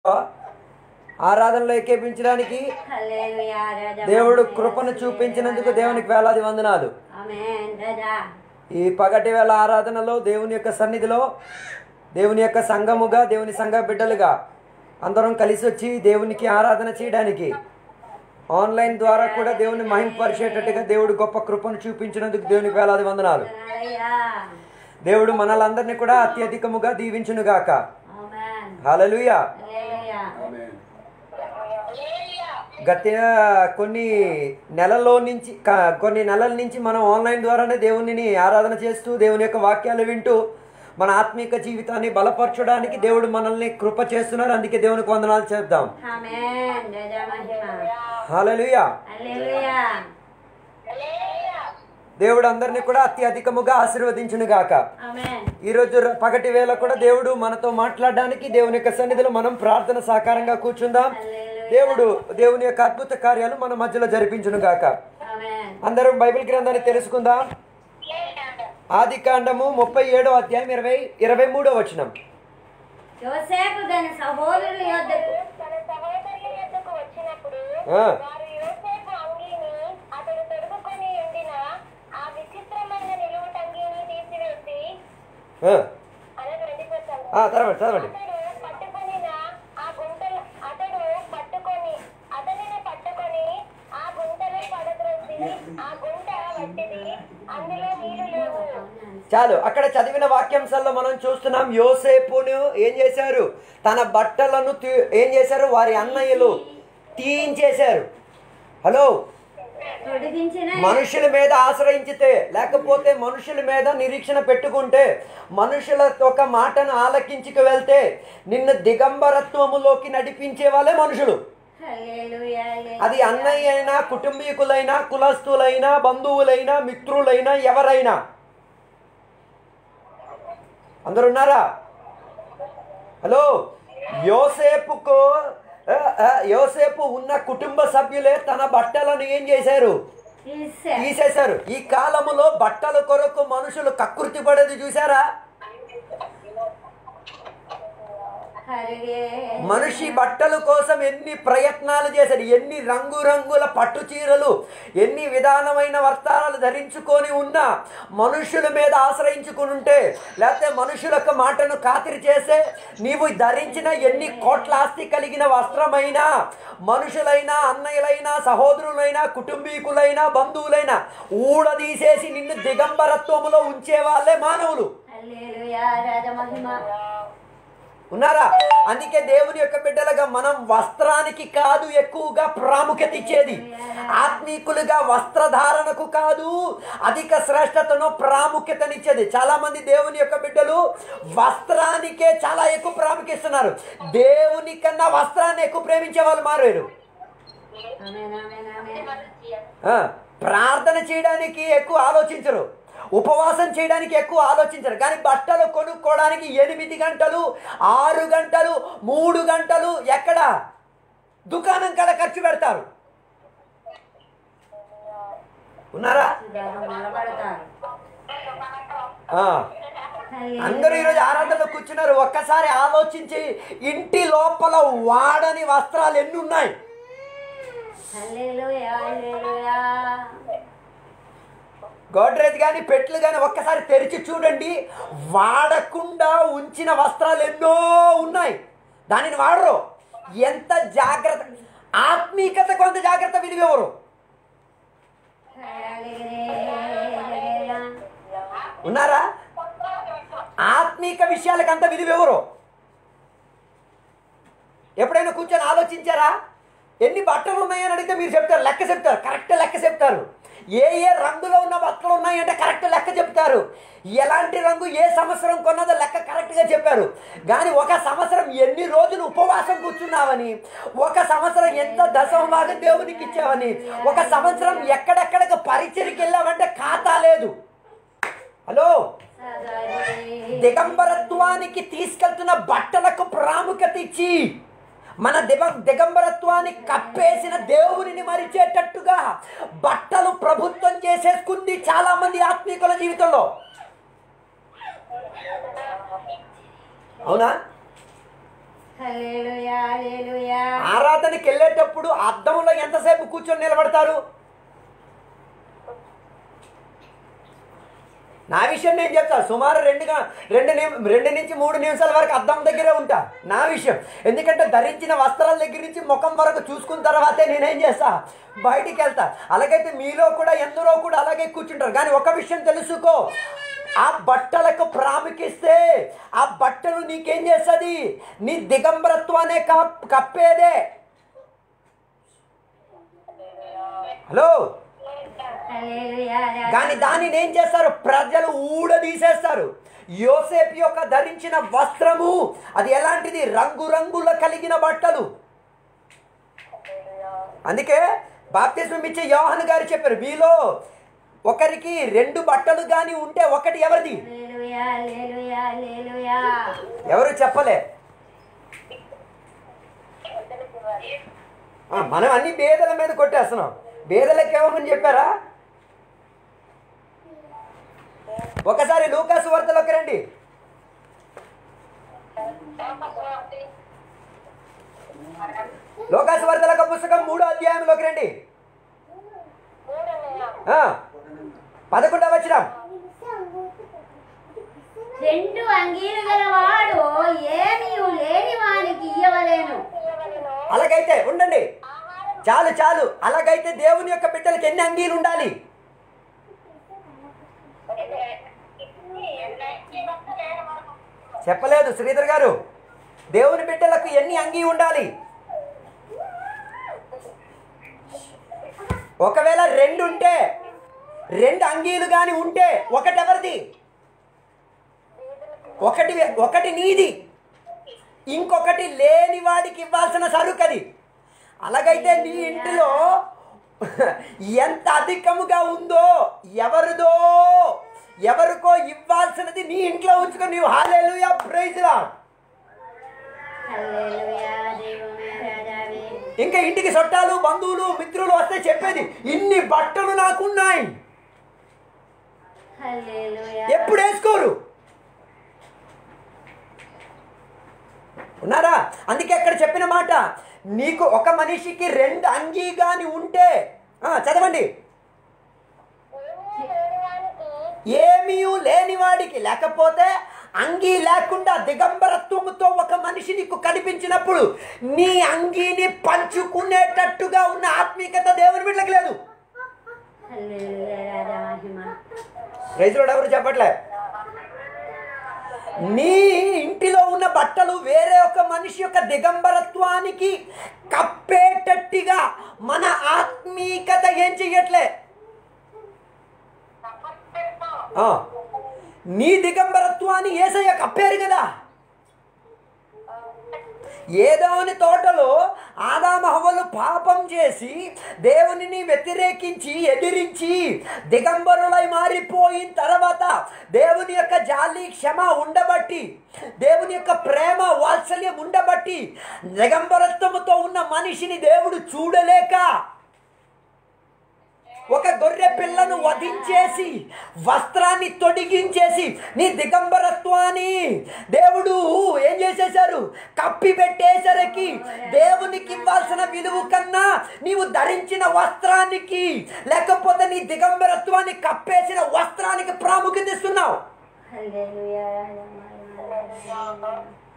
ఆరాధనలో ఏకేపించడానికి హల్లెలూయా రాజా దేవుడు కృపను చూపించినందుకు దేవునికి వేలాది వందనాలు ఆమేన్ రాజా ఈ పగటి వేళ ఆరాధనలో దేవుని యొక్క సన్నిధిలో దేవుని యొక్క సంఘముగా దేవుని సంఘ బిడ్డలుగా అందరం కలిసి వచ్చి దేవునికి ఆరాధన చేయడానికి ఆన్లైన్ ద్వారా కూడా దేవుని మహింపరిచేటట్టుగా దేవుడు గొప్ప కృపను చూపించినందుకు దేవునికి వేలాది వందనాలు హల్లెలూయా దేవుడు మనలందరినీ కూడా అత్యధికముగా దీవించునుగాక ఆమేన్ హల్లెలూయా హల్లెలూయా గత కొన్ని నెలల్లో నుంచి క- కొన్ని నెలల నుంచి మనం ఆన్లైన్ ద్వారానే దేవునిని ఆరాధన చేస్తూ దేవుని యొక్క వాక్యాలు వింటూ మన ఆత్మీక జీవితాన్ని బలపరచడానికి దేవుడు మనల్ని కృప చేస్తున్నారు అందుకే దేవునికి వందనాలు చెప్దాం ఆమేన్ రాజా మహిమ హల్లెలూయా హల్లెలూయా దేవుడు అందరినీ కూడా అత్యధికముగా ఆశీర్వదించును గాక ఆమేన్ ఈరోజు ర- పగటి వేళ కూడా దేవుడు మనతో మాట్లాడడానికి దేవుని యొక్క సన్నిధిలో మనం ప్రార్థన సాకారంగా కూర్చుందాం దేవుడు దేవుని యొక్క అద్భుత కార్యాలు మన మధ్యలో జరిపించును గాక ఆమేన్ అందరం బైబిల్ గ్రంథాన్ని తెలుసుకుందాం ఆది కాండము ముప్పై ఏడో అధ్యాయం ఇరవై ఇరవై మూడో వచనం యోసేపు తన సహోదరుల యొద్దకు తన సహోదరుల యొద్దకు వచ్చినప్పుడు ఆ. వారు యోసేపు అంగీని అతడు తొడుగుకొని ఉండిన ఆ విచిత్రమైన నిలువుటంగీని తీసివేసి ఆ, అనగా రెండిపోతాను ఆ, చదవండి చదవండి అతడు పట్టుకొనిన ఆ గుంటలు అతడు పట్టుకొని అతనిని పట్టుకొని ఆ గుంటలో పడద్రోసి ఆ గుంట వట్టిది అందులో నీళ్లు లేవు చాలు అక్కడ చదివిన వాక్యాంశాల్లో మనం చూస్తున్నాం యోసేపును ఏం చేశారు తన బట్టలను తీ- ఏం చేశారు వారి అన్నయ్యలు తీయించేశారు హలో తొడిగించిన మనుషుల మీద ఆశ్రయించితే లేకపోతే మనుషుల మీద నిరీక్షణ పెట్టుకుంటే మనుషుల ఒక మాటను ఆలకించుకు వెళ్తే నిన్ను దిగంబరత్వములోకి నడిపించే వాళ్ళే మనుషులు హల్లెలూయా అది అన్నయ్య అయినా కుటుంబీకులైనా కులస్తులైనా బంధువులైనా మిత్రులైనా ఎవరైనా అందరు ఉన్నారా హలో యోసేపుకు ఆ, ఆ, యోసేపు ఉన్న కుటుంబ సభ్యులే తన బట్టలను ఏం చేశారు తీసే తీసేశారు ఈ కాలములో బట్టల కొరకు మనుషులు కకృతి పడేది చూసారా హల్లెలూయా మనిషి బట్టల కోసం ఎన్ని ప్రయత్నాలు చేశాడు ఎన్ని రంగురంగుల పట్టు చీరలు ఎన్ని విధానమైన వస్త్రాలు ధరించుకొని ఉన్నా మనుషుల మీద ఆశ్రయించుకుని ఉంటే లేకపోతే మనుషుల యొక్క మాటను ఖాతిరి చేసే నీవు ధరించిన ఎన్ని కోట్ల ఆస్తి కలిగిన వస్త్రమైనా మనుషులైనా అన్నయ్యలైనా సహోదరులైనా కుటుంబీకులైనా బంధువులైనా ఊడదీసేసి నిన్ను దిగంబరత్వములో ఉంచే వాళ్ళే మానవులు హల్లెలూయా రాజా మహిమ ఉన్నారా అందుకే దేవుని యొక్క బిడ్డలుగా మనం వస్త్రానికి కాదు ఎక్కువగా ప్రాముఖ్యత ఇచ్చేది ఆత్మీకులుగా వస్త్రధారణకు కాదు అధిక శ్రేష్టతను ప్రాముఖ్యతనిచ్చేది చాలా మంది దేవుని యొక్క బిడ్డలు వస్త్రానికే చాలా ఎక్కువ ప్రాముఖ్యస్తున్నారు దేవుని కన్నా వస్త్రాన్ని ఎక్కువ ప్రేమించే వాళ్ళు మారారు ఆమేన్ ఆమేన్ ఆమేన్ ఆ, ప్రార్థన చేయడానికి ఎక్కువ ఆలోచించరు ఉపవాసం చేయడానికి ఎక్కువ ఆలోచించరు కానీ బట్టలు కొనుక్కోవడానికి ఎనిమిది గంటలు ఆరు గంటలు మూడు గంటలు ఎక్కడ దుకాణం కాడ ఖర్చు పెడతారు ఉన్నారా సుధారం నిలబడతారు ఆ, అందరూ ఈరోజు ఆరాధనలో కూర్చున్నారు ఒక్కసారి ఆలోచించి ఇంటి లోపల వాడని వస్త్రాలు ఎన్ని ఉన్నాయి హల్లెలూయా హల్లెలూయా గోడ్రేజ్ కానీ పెట్లు కానీ ఒక్కసారి తెరిచి చూడండి వాడకుండా ఉంచిన వస్త్రాలు ఎన్నో ఉన్నాయి దానిని వాడరు ఎంత జాగ్రత్త ఆత్మీకత కొంత జాగ్రత్త విలువెవరు హల్లెలూయా ఉన్నారా ఆత్మీక విషయాలకు అంత విలువెవరు ఎప్పుడైనా కూర్చొని ఆలోచించారా ఎన్ని బట్టలు ఉన్నాయని అడిగితే మీరు చెప్తారు లెక్క చెప్తారు కరెక్ట్ లెక్క చెప్తారు ఏ ఏ రంగులో ఉన్న బట్టలు ఉన్నాయంటే కరెక్ట్ లెక్క చెప్తారు ఎలాంటి రంగు ఏ సంవత్సరం కొన్నదో లెక్క కరెక్ట్గా చెప్పారు కానీ ఒక సంవత్సరం ఎన్ని రోజులు ఉపవాసం కూర్చున్నావని ఒక సంవత్సరం ఎంత దశభాగం దేవునికి ఇచ్చావని ఒక సంవత్సరం ఎక్కడెక్కడికి పరిచయకి వెళ్ళావంటే ఖాతా లేదు హలో దిగంబరత్వానికి తీసుకెళ్తున్న బట్టలకు ప్రాముఖ్యత ఇచ్చి మన దిగ దిగంబరత్వాన్ని కప్పేసిన దేవునిని మరిచేటట్టుగా బట్టలు ప్రభుత్వం చేసేసుకుంది చాలా మంది ఆత్మీకుల జీవితంలో అవునా హల్లెలూయా వెళ్ళేటప్పుడు అద్దంలో ఎంతసేపు కూర్చొని నిలబడతారు నా విషయం నేను చెప్తాను సుమారు రెండుగా రెండు నిమి- రెండు నుంచి మూడు నిమిషాల వరకు అద్దం దగ్గరే ఉంటా నా విషయం ఎందుకంటే ధరించిన వస్త్రాల దగ్గర నుంచి ముఖం వరకు చూసుకున్న తర్వాతే నేనేం చేస్తా బయటికి వెళ్తా అలాగైతే మీలో కూడా ఎందరో కూడా అలాగే కూర్చుంటారు కానీ ఒక విషయం తెలుసుకో ఆ బట్టలకు ప్రాముఖ్యస్తే ఆ బట్టలు నీకేం చేస్తుంది నీ దిగంబరత్వానే కప్ కప్పేదే హలో హల్లెలూయా కానీ దానిని ఏం చేస్తారు ప్రజలు ఊడదీసేస్తారు యోసేపు యొక్క ధరించిన వస్త్రము అది ఎలాంటిది రంగురంగుల కలిగిన బట్టలు అందుకే బాప్తిజం ఇచ్చే యోహన్ గారు చెప్పారు మీలో ఒకరికి రెండు బట్టలు కానీ ఉంటే ఒకటి ఎవరిది హల్లెలూయా హల్లెలూయా హల్లెలూయా ఎవరు చెప్పలే ఆ, మనం అన్ని బేదల మీద కొట్టేస్తున్నాం బేదలకు ఏమని చెప్పారా ఒకసారి లూకాసు వార్తలోకి రండి లోకాసు వార్తల పుస్తకం మూడో అధ్యాయంలోకి రండి ఆ, పదకొండవ వచ్చిన రెండు అంగీలు గలవాడు ఏమీ లేని వానికి ఇయ్యవలేను అలాగైతే ఉండండి చాలు చాలు అలాగైతే దేవుని యొక్క బిడ్డలకి ఎన్ని అంగీలు ఉండాలి చెప్పలేదు శ్రీధర్ గారు దేవుని బిడ్డలకు ఎన్ని అంగీ ఉండాలి ఒకవేళ రెండు ఉంటే రెండు అంగీలు కానీ ఉంటే ఒకటి ఎవరిది ఒకటి ఒకటి నీది ఇంకొకటి లేని వాడికి ఇవ్వాల్సిన సరుకు అది అలాగైతే నీ ఇంటిలో ఎంత అధికముగా ఉందో ఎవరిదో ఎవరికో ఇవ్వాల్సినది నీ ఇంట్లో ఉంచుకొని నీవు హాలేలుయా ప్రైజ్లా హల్లెలూయా దేవుని రాజావే ఇంకా ఇంటికి చుట్టాలు బంధువులు మిత్రులు వస్తే చెప్పేది ఇన్ని బట్టలు నాకున్నాయి హల్లెలూయా ఎప్పుడు వేసుకోరు ఉన్నారా అందుకే అక్కడ చెప్పిన మాట నీకు ఒక మనిషికి రెండు అంగీ గాని ఉంటే ఆ, చదవండి ఏమీ లేని వాడికి లేకపోతే అంగీ లేకుండా దిగంబరత్వముతో ఒక మనిషి నీకు కనిపించినప్పుడు నీ అంగీని పంచుకునేటట్టుగా ఉన్న ఆత్మీయత దేవుని బిడ్డలకు లేదు హల్లెలూయా రాజా మహిమ రైతులు ఎవరు చెప్పట్లే నీ ఇంటిలో ఉన్న బట్టలు వేరే ఒక మనిషి యొక్క దిగంబరత్వానికి కప్పేటట్టుగా మన ఆత్మీకత ఏం చెయ్యట్లే ఆ, నీ దిగంబరత్వాన్ని ఏసయ్య కప్పారు కదా ఏదోని తోటలో ఆదామహవలు పాపం చేసి దేవునిని వ్యతిరేకించి ఎదిరించి దిగంబరులై మారిపోయిన తర్వాత దేవుని యొక్క జాలి క్షమ ఉండబట్టి దేవుని యొక్క ప్రేమ వాత్సల్యం ఉండబట్టి దిగంబరత్వముతో ఉన్న మనిషిని దేవుడు చూడలేక ఒక గొర్రె పిల్లను వధించేసి వస్త్రాన్ని తొడిగించేసి నీ దిగంబరత్వాన్ని దేవుడు ఏం చేసేశారు కప్పి పెట్టేసరికి దేవునికి ఇవ్వాల్సిన విలువ కన్నా నీవు ధరించిన వస్త్రానికి లేకపోతే నీ దిగంబరత్వాన్ని కప్పేసిన వస్త్రానికి ప్రాముఖ్యత ఇస్తున్నావు హల్లెలూయా రాజా మహిమ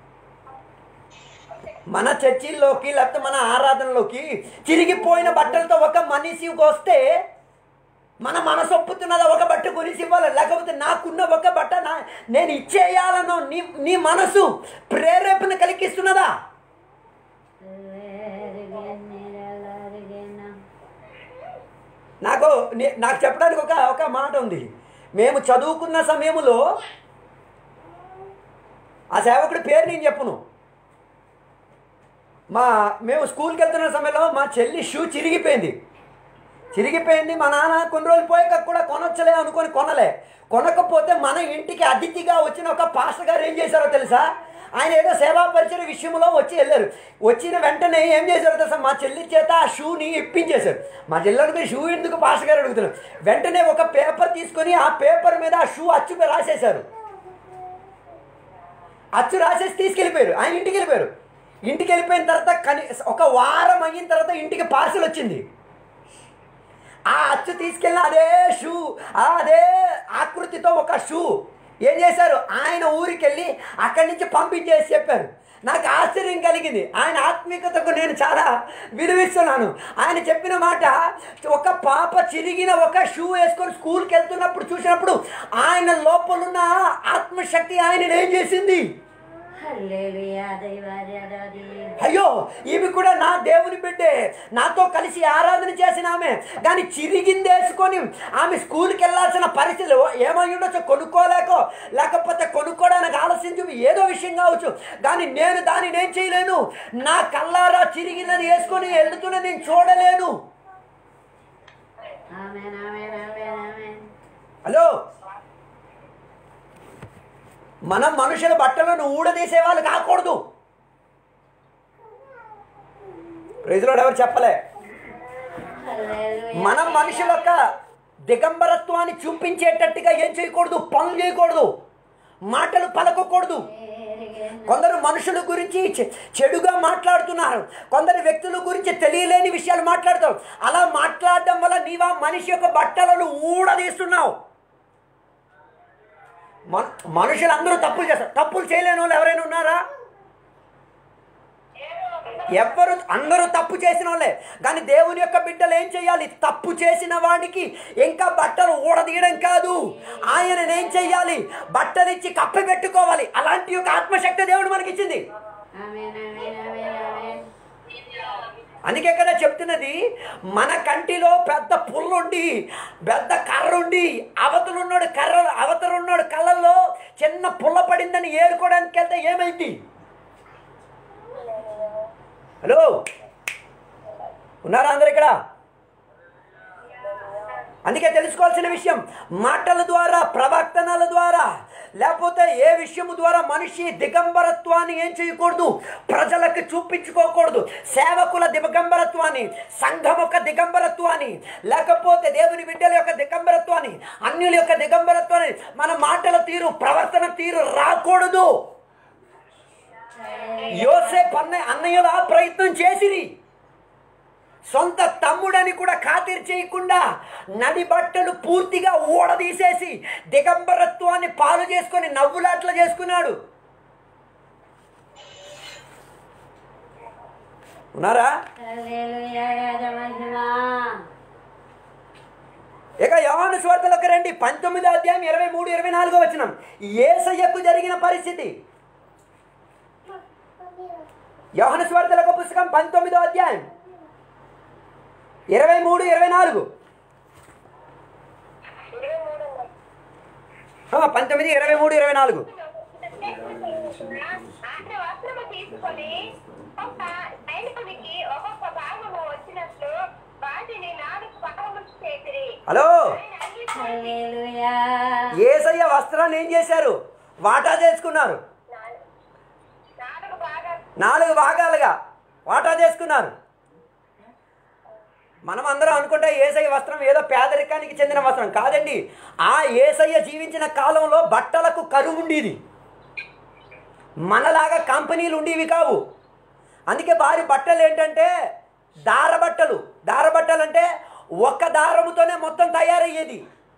మన చర్చిల్లోకి లేకపోతే మన ఆరాధనలోకి చిరిగిపోయిన బట్టలతో ఒక మనిషి వస్తే మన మనసు ఒప్పుతున్నదా ఒక బట్ట కొనిసి ఇవ్వాలి లేకపోతే నాకున్న ఒక బట్ట నా నేను ఇచ్చేయాలనో నీ నీ మనసు ప్రేరేపణ కలిగిస్తున్నదా నాకు నే- నాకు చెప్పడానికి ఒక ఒక మాట ఉంది మేము చదువుకున్న సమయంలో ఆ సేవకుడి పేరు నేను చెప్పును మా మేము స్కూల్కి వెళ్తున్న సమయంలో మా చెల్లి షూ చిరిగిపోయింది చిరిగిపోయింది మా నాన్న కొన్ని రోజులు పోయాక కూడా కొనొచ్చలే అనుకొని కొనలే కొనకపోతే మన ఇంటికి అతిథిగా వచ్చిన ఒక పాస్టర్ గారు ఏం చేశారో తెలుసా ఆయన ఏదో సేవా పరిచయ విషయంలో వచ్చి వెళ్ళారు వచ్చిన వెంటనే ఏం చేశారో తెలుసా మా చెల్లి చేత ఆ షూని ఇప్పించేశారు మా చెల్లెడికి షూ ఎందుకు పాస్టర్ గారు అడుగుతున్నారు వెంటనే ఒక పేపర్ తీసుకొని ఆ పేపర్ మీద ఆ షూ అచ్చు మీద రాసేశారు అచ్చు రాసేసి తీసుకెళ్ళిపోయారు ఆయన ఇంటికి వెళ్ళిపోయారు ఇంటికి వెళ్ళిపోయిన తర్వాత కని ఒక వారం అయిన తర్వాత ఇంటికి పార్సిల్ వచ్చింది ఆ అచ్చు తీసుకెళ్ళిన అదే షూ ఆ అదే ఆకృతితో ఒక షూ ఏం చేశారు ఆయన ఊరికి వెళ్ళి అక్కడి నుంచి పంపించేసి చెప్పారు నాకు ఆశ్చర్యం కలిగింది ఆయన ఆత్మీయతకు నేను చాలా విలువిస్తున్నాను ఆయన చెప్పిన మాట ఒక పాప చిరిగిన ఒక షూ వేసుకొని స్కూల్కి వెళ్తున్నప్పుడు చూసినప్పుడు ఆయన లోపలున్న ఆత్మశక్తి ఆయన ఏం చేసింది హల్లెలూయా దైవారాధి అయ్యో ఈమె కూడా నా దేవుని బిడ్డే నాతో కలిసి ఆరాధన చేసిన ఆమె కానీ చిరిగింది వేసుకొని ఆమె స్కూల్కి వెళ్ళాల్సిన పరిస్థితులు ఏమై ఉండొచ్చు కొనుక్కోలేకో లేకపోతే కొనుక్కోవడానికి ఆలస్యం చూపి ఏదో విషయం కావచ్చు కానీ నేను దాన్ని నేను చేయలేను నా కల్లారా చిరిగినది వేసుకొని వెళ్తున్న నేను చూడలేను ఆమేన్ ఆమేన్ ఆమేన్ ఆమేన్ హలో మనం మనుషుల బట్టలను ఊడదీసే వాళ్ళు కాకూడదు ప్రజలు ఎవరు చెప్పలే హల్లెలూయా మనం మనుషుల యొక్క దిగంబరత్వాన్ని చూపించేటట్టుగా ఏం చేయకూడదు పనులు చేయకూడదు మాటలు పలకకూడదు కొందరు మనుషుల గురించి చె- చెడుగా మాట్లాడుతున్నారు కొందరు వ్యక్తుల గురించి తెలియలేని విషయాలు మాట్లాడతారు అలా మాట్లాడడం వల్ల నీవా మనిషి యొక్క బట్టలను ఊడదీస్తున్నావు మన మనుషులు అందరూ తప్పులు చేస్తారు తప్పులు చేయలేని వాళ్ళు ఎవరైనా ఉన్నారా ఎవ్వరు అందరూ తప్పు చేసిన వాళ్ళే కానీ దేవుని యొక్క బిడ్డలు ఏం చేయాలి తప్పు చేసిన వాడికి ఇంకా బట్టలు ఊడదీయడం కాదు ఆయన ఏం చెయ్యాలి బట్టలు ఇచ్చి కప్పి పెట్టుకోవాలి అలాంటి యొక్క ఆత్మశక్తి దేవుడు మనకిచ్చింది ఆమేన్ ఆమేన్ ఆమేన్ ఆమేన్ అందుకే కదా చెప్తున్నది మన కంటిలో పెద్ద పుల్లుండి పెద్ద కర్ర ఉండి అవతలున్నాడు కర్ర అవతలున్నాడు కళ్ళల్లో చిన్న పుల్ల పడిందని ఏరుకోవడానికి వెళ్తే ఏమైంది హలో ఉన్నారా అందరు ఇక్కడ అందుకే తెలుసుకోవాల్సిన విషయం మాటల ద్వారా ప్రవర్తనల ద్వారా లేకపోతే ఏ విషయము ద్వారా మనిషి దిగంబరత్వాన్ని ఏం చేయకూడదు ప్రజలకు చూపించుకోకూడదు సేవకుల దిగంబరత్వాన్ని సంఘం యొక్క దిగంబరత్వాన్ని లేకపోతే దేవుని బిడ్డల యొక్క దిగంబరత్వాన్ని అన్యుల యొక్క దిగంబరత్వాన్ని మన మాటల తీరు ప్రవర్తన తీరు రాకూడదు యోసేపు అన్నయ్య అన్నయ్యలు ఆ ప్రయత్నం చేసిరి సొంత తమ్ముడని కూడా ఖాతిరి చేయకుండా నడి బట్టలు పూర్తిగా ఊడదీసేసి దిగంబరత్వాన్ని పాలు చేసుకొని నవ్వులాట్ల చేసుకున్నాడు ఉన్నారా హల్లెలూయా రాజమహిమా ఇక యవాను స్వార్థలకు రండి పంతొమ్మిదో అధ్యాయం ఇరవై మూడు ఇరవై నాలుగో వచ్చిన ఏసయ్యకు జరిగిన పరిస్థితి యోహన స్వార్థలకు పుస్తకం పంతొమ్మిదో అధ్యాయం ఇరవై మూడు ఇరవై నాలుగు ఇరవై మూడు ఆ, పంతొమ్మిది ఇరవై మూడు ఇరవై నాలుగు ఆయన వస్త్రము తీసుకొని ఒక్క సైనికునికి ఒక్కొక్క భాగము వచ్చినట్లు వాటిని నాలుగు భాగములు చేసిరి హలో ఆయన అంగీకరించి హల్లెలూయా ఏసయ్య వస్త్రాన్ని ఏం చేశారు వాటా చేసుకున్నారు నాలుగు నాలుగు భాగాలు నాలుగు భాగాలుగా వాటా చేసుకున్నారు మనం అందరం అనుకుంటే ఏసయ్య వస్త్రం ఏదో పేదరికానికి చెందిన వస్త్రం కాదండి ఆ ఏసయ్య జీవించిన కాలంలో బట్టలకు కరువు ఉండేది మనలాగా కంపెనీలు ఉండేవి కావు అందుకే వారి బట్టలు ఏంటంటే దార బట్టలు దార బట్టలు అంటే ఒక్క దారముతోనే మొత్తం తయారయ్యేది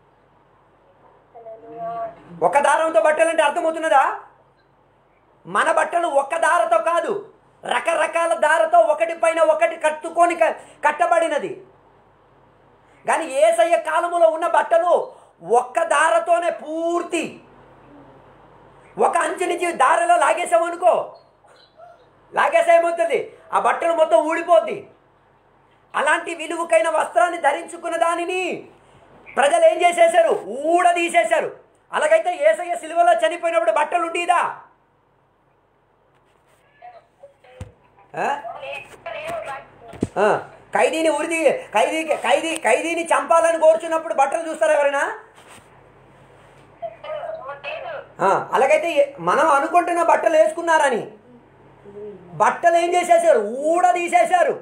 ఒక దారంతో బట్టలు అంటే అర్థమవుతున్నదా మన బట్టలు ఒక్క దారతో కాదు రకరకాల దారతో ఒకటి పైన ఒకటి కట్టుకొని క- కట్టబడినది కానీ ఏసయ్య కాలములో ఉన్న బట్టలు ఒక్క దారతోనే పూర్తి ఒక అంచు నుంచి దారలో లాగేసామనుకో లాగేసా ఏమవుతుంది ఆ బట్టలు మొత్తం ఊడిపోద్ది అలాంటి విలువకైన వస్త్రాన్ని ధరించుకున్న దానిని ప్రజలు ఏం చేసేశారు ఊడ తీసేశారు అలాగైతే ఏసయ్య సిలువలో చనిపోయినప్పుడు బట్టలు ఉండేదా ఆ? లేవు ఆ, ఖైదీని ఉరిది ఖైదీ ఖైదీ ఖైదీని చంపాలని కోరుచున్నప్పుడు బట్టలు చూస్తారా ఎవరైనా లేదు ఆ, అలాగైతే ఏ- మనం అనుకుంటున్న బట్టలు వేసుకున్నారని బట్టలు ఏం చేసేసారు ఊడ తీసేశారు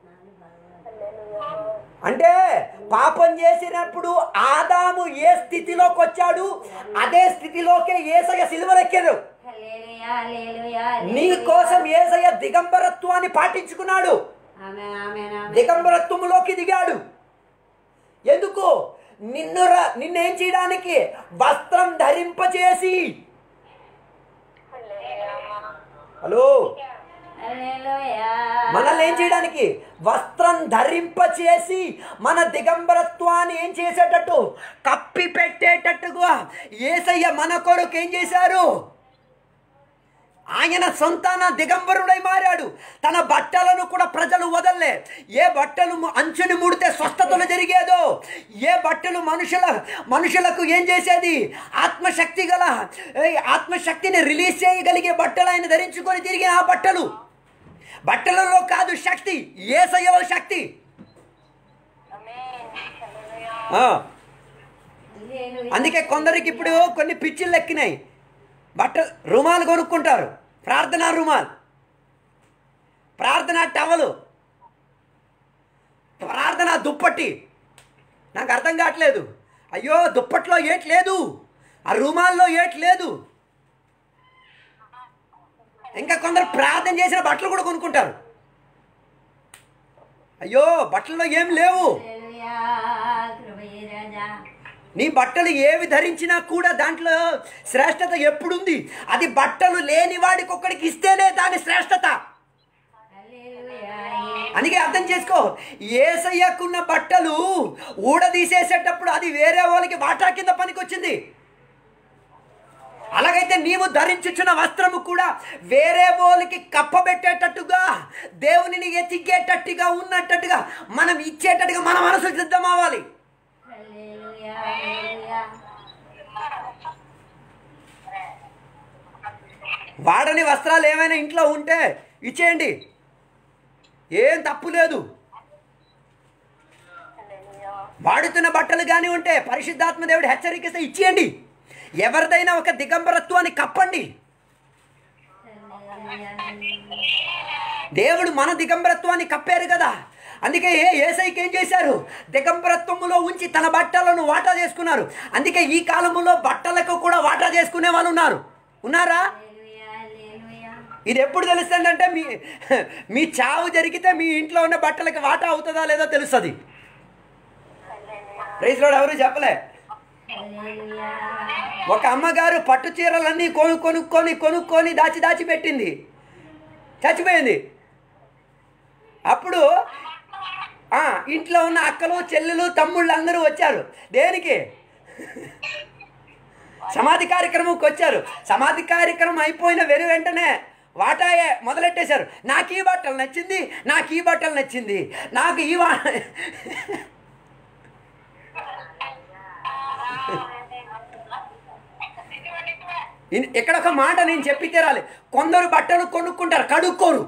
అంటే పాపం చేసినప్పుడు ఆదాము ఏ స్థితిలోకి వచ్చాడు అదే స్థితిలోకే ఏసయ్య సిలువరెక్కాడు హల్లెలూయా హల్లెలూయా నీ కోసం ఏసయ్య దిగంబరత్వాన్ని పాటించుకున్నాడు ఆమేన్ ఆమేన్ ఆమేన్ దిగంబరత్వములోకి దిగాడు ఎందుకు నిన్ను ర- నిన్నేం చేయడానికి వస్త్రం ధరింపచేసి హలో హల్లెలూయా మనల్ని ఏం చేయడానికి వస్త్రం ధరింపచేసి మన దిగంబరత్వాన్ని ఏం చేసేటట్టు కప్పి పెట్టేటట్టుగా ఏసయ్య మన కొరకు ఏం చేశారు ఆయన సొంతాన దిగంబరుడై మారాడు తన బట్టలను కూడా ప్రజలు వదల్లే ఏ బట్టలు ము- అంచుని ముడితే స్వస్థతలు జరిగేదో ఏ బట్టలు మనుషుల మనుషులకు ఏం చేసేది ఆత్మశక్తి గల ఏ ఆత్మశక్తిని రిలీజ్ చేయగలిగే బట్టలు ఆయన ధరించుకొని తిరిగిన ఆ బట్టలు బట్టలలో కాదు శక్తి ఏసయ్యలో శక్తి ఆ. హల్లెలూయా అందుకే కొందరికి ఇప్పుడు కొన్ని పిచ్చిళ్ళు ఎక్కినాయి బట్ట రుమాలు కొనుక్కుంటారు ప్రార్థనా రుమాల్ ప్రార్థనా టవలు ప్రార్థనా దుప్పటి నాకు అర్థం కావట్లేదు అయ్యో దుప్పట్లో ఏట్ లేదు ఆ రుమాల్లో ఏట్ లేదు ఇంకా కొందరు ప్రార్థన చేసిన బట్టలు కూడా కొనుక్కుంటారు అయ్యో బట్టల్లో ఏం లేవు హల్లెలూయా కృపయే రాజా నీ బట్టలు ఏవి ధరించినా కూడా దాంట్లో శ్రేష్టత ఎప్పుడుంది అది బట్టలు లేని వాడికి ఒక్కడికి ఇస్తేనే దాని శ్రేష్టత హల్లెలూయా అందుకే అర్థం చేసుకో ఏసయ్యకున్న బట్టలు ఊడదీసేసేటప్పుడు అది వేరే వాళ్ళకి వాటా కింద పనికొచ్చింది అలాగైతే నీవు ధరించుచున్న వస్త్రము కూడా వేరే వాళ్ళకి కప్పబెట్టేటట్టుగా దేవునిని ఎతికేటట్టుగా ఉన్నట్టుగా మనం ఇచ్చేటట్టుగా మన మనసు సిద్ధం అవ్వాలి హల్లెలూయా హల్లెలూయా వాడని వస్త్రాలు ఏమైనా ఇంట్లో ఉంటే ఇచ్చేయండి ఏం తప్పు లేదు వాడుతున్న బట్టలు కానీ ఉంటే పరిశుద్ధాత్మ దేవుడు హెచ్చరికిస్తే ఇచ్చేయండి ఎవరిదైనా ఒక దిగంబరత్వాన్ని కప్పండి హల్లెలూయా దేవుడు మన దిగంబరత్వాన్ని కప్పారు కదా అందుకే ఏ ఏసైకి ఏం చేశారు దిగంబరత్వములో ఉంచి తన బట్టలను వాటా చేసుకున్నారు అందుకే ఈ కాలంలో బట్టలకు కూడా వాటా చేసుకునే వాళ్ళు ఉన్నారు ఉన్నారా హల్లెలూయా హల్లెలూయా ఇది ఎప్పుడు తెలుస్తుందంటే మీ మీ చావు జరిగితే మీ ఇంట్లో ఉన్న బట్టలకి వాటా అవుతుందా లేదో తెలుస్తుంది రైతులో ఎవరు చెప్పలే హల్లెలూయా ఒక అమ్మగారు పట్టు చీరలన్నీ కొను కొనుక్కొని కొనుక్కొని దాచి దాచి పెట్టింది చచ్చిపోయింది అప్పుడు ఆ, ఇంట్లో ఉన్న అక్కలు చెల్లెలు తమ్ముళ్ళు అందరూ వచ్చారు దేనికి సమాధి కార్యక్రమంకి వచ్చారు సమాధి కార్యక్రమం అయిపోయిన వెను వెంటనే వాటాయే మొదలెట్టేశారు నాకు ఈ బట్టలు నచ్చింది నాకు ఈ బట్టలు నచ్చింది నాకు ఈ వా ఇన్- ఇక్కడ ఒక మాట నేను చెప్పి తీరాలి కొందరు బట్టలు కొనుక్కుంటారు కడుక్కోరు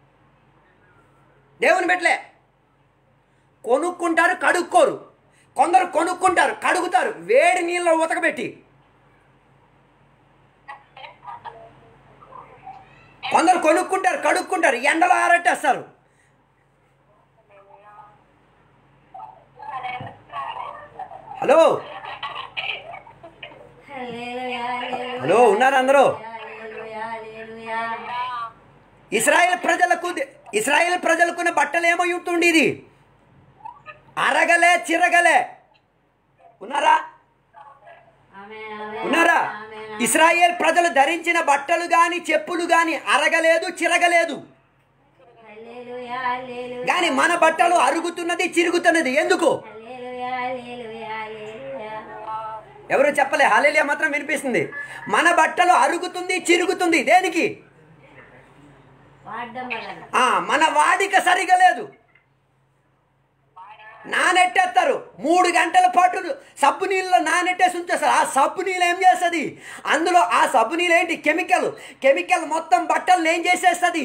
దేవుని పెట్టలే కొనుక్కుంటారు కడుక్కోరు కొందరు కొనుక్కుంటారు కడుగుతారు వేడి నీళ్ళలో ఉతకబెట్టి కొందరు కొనుక్కుంటారు కడుక్కుంటారు ఎండలో ఆరట్టేస్తారు హలో హల్లెలూయా హల్లెలూయా హలో ఉన్నారా అందరూ హల్లెలూయా హల్లెలూయా ఇస్రాయేల్ ప్రజలకు ఇస్రాయేల్ ప్రజలకున్న బట్టలు ఏమై ఉంటుంది ఇది అరగలే చిరగలే ఉన్నారా ఆమేన్ ఆమేన్ ఉన్నారా ఆమేన్ ఇస్రాయేల్ ప్రజలు ధరించిన బట్టలు గాని చెప్పులు గాని అరగలేదు చిరగలేదు హల్లెలూయా హల్లెలూయా గాని మన బట్టలు అరుగుతున్నది చిరుగుతున్నది ఎందుకు హల్లెలూయా హల్లెలూయా హల్లెలూయా ఎవరు చెప్పలే హాలేలియా మాత్రం వినిపిస్తుంది మన బట్టలు అరుగుతుంది చిరుగుతుంది దేనికి వాడడం వలన ఆ మన వాడిక సరిగా లేదు నానెట్టేస్తారు మూడు గంటల పాటు సబ్బు నీళ్ళలో నానెట్టేసి ఉంచేస్తారు ఆ సబ్బు నీళ్ళు ఏం చేస్తుంది అందులో ఆ సబ్బు నీళ్ళు ఏంటి కెమికల్ కెమికల్ మొత్తం బట్టలు ఏం చేసేస్తుంది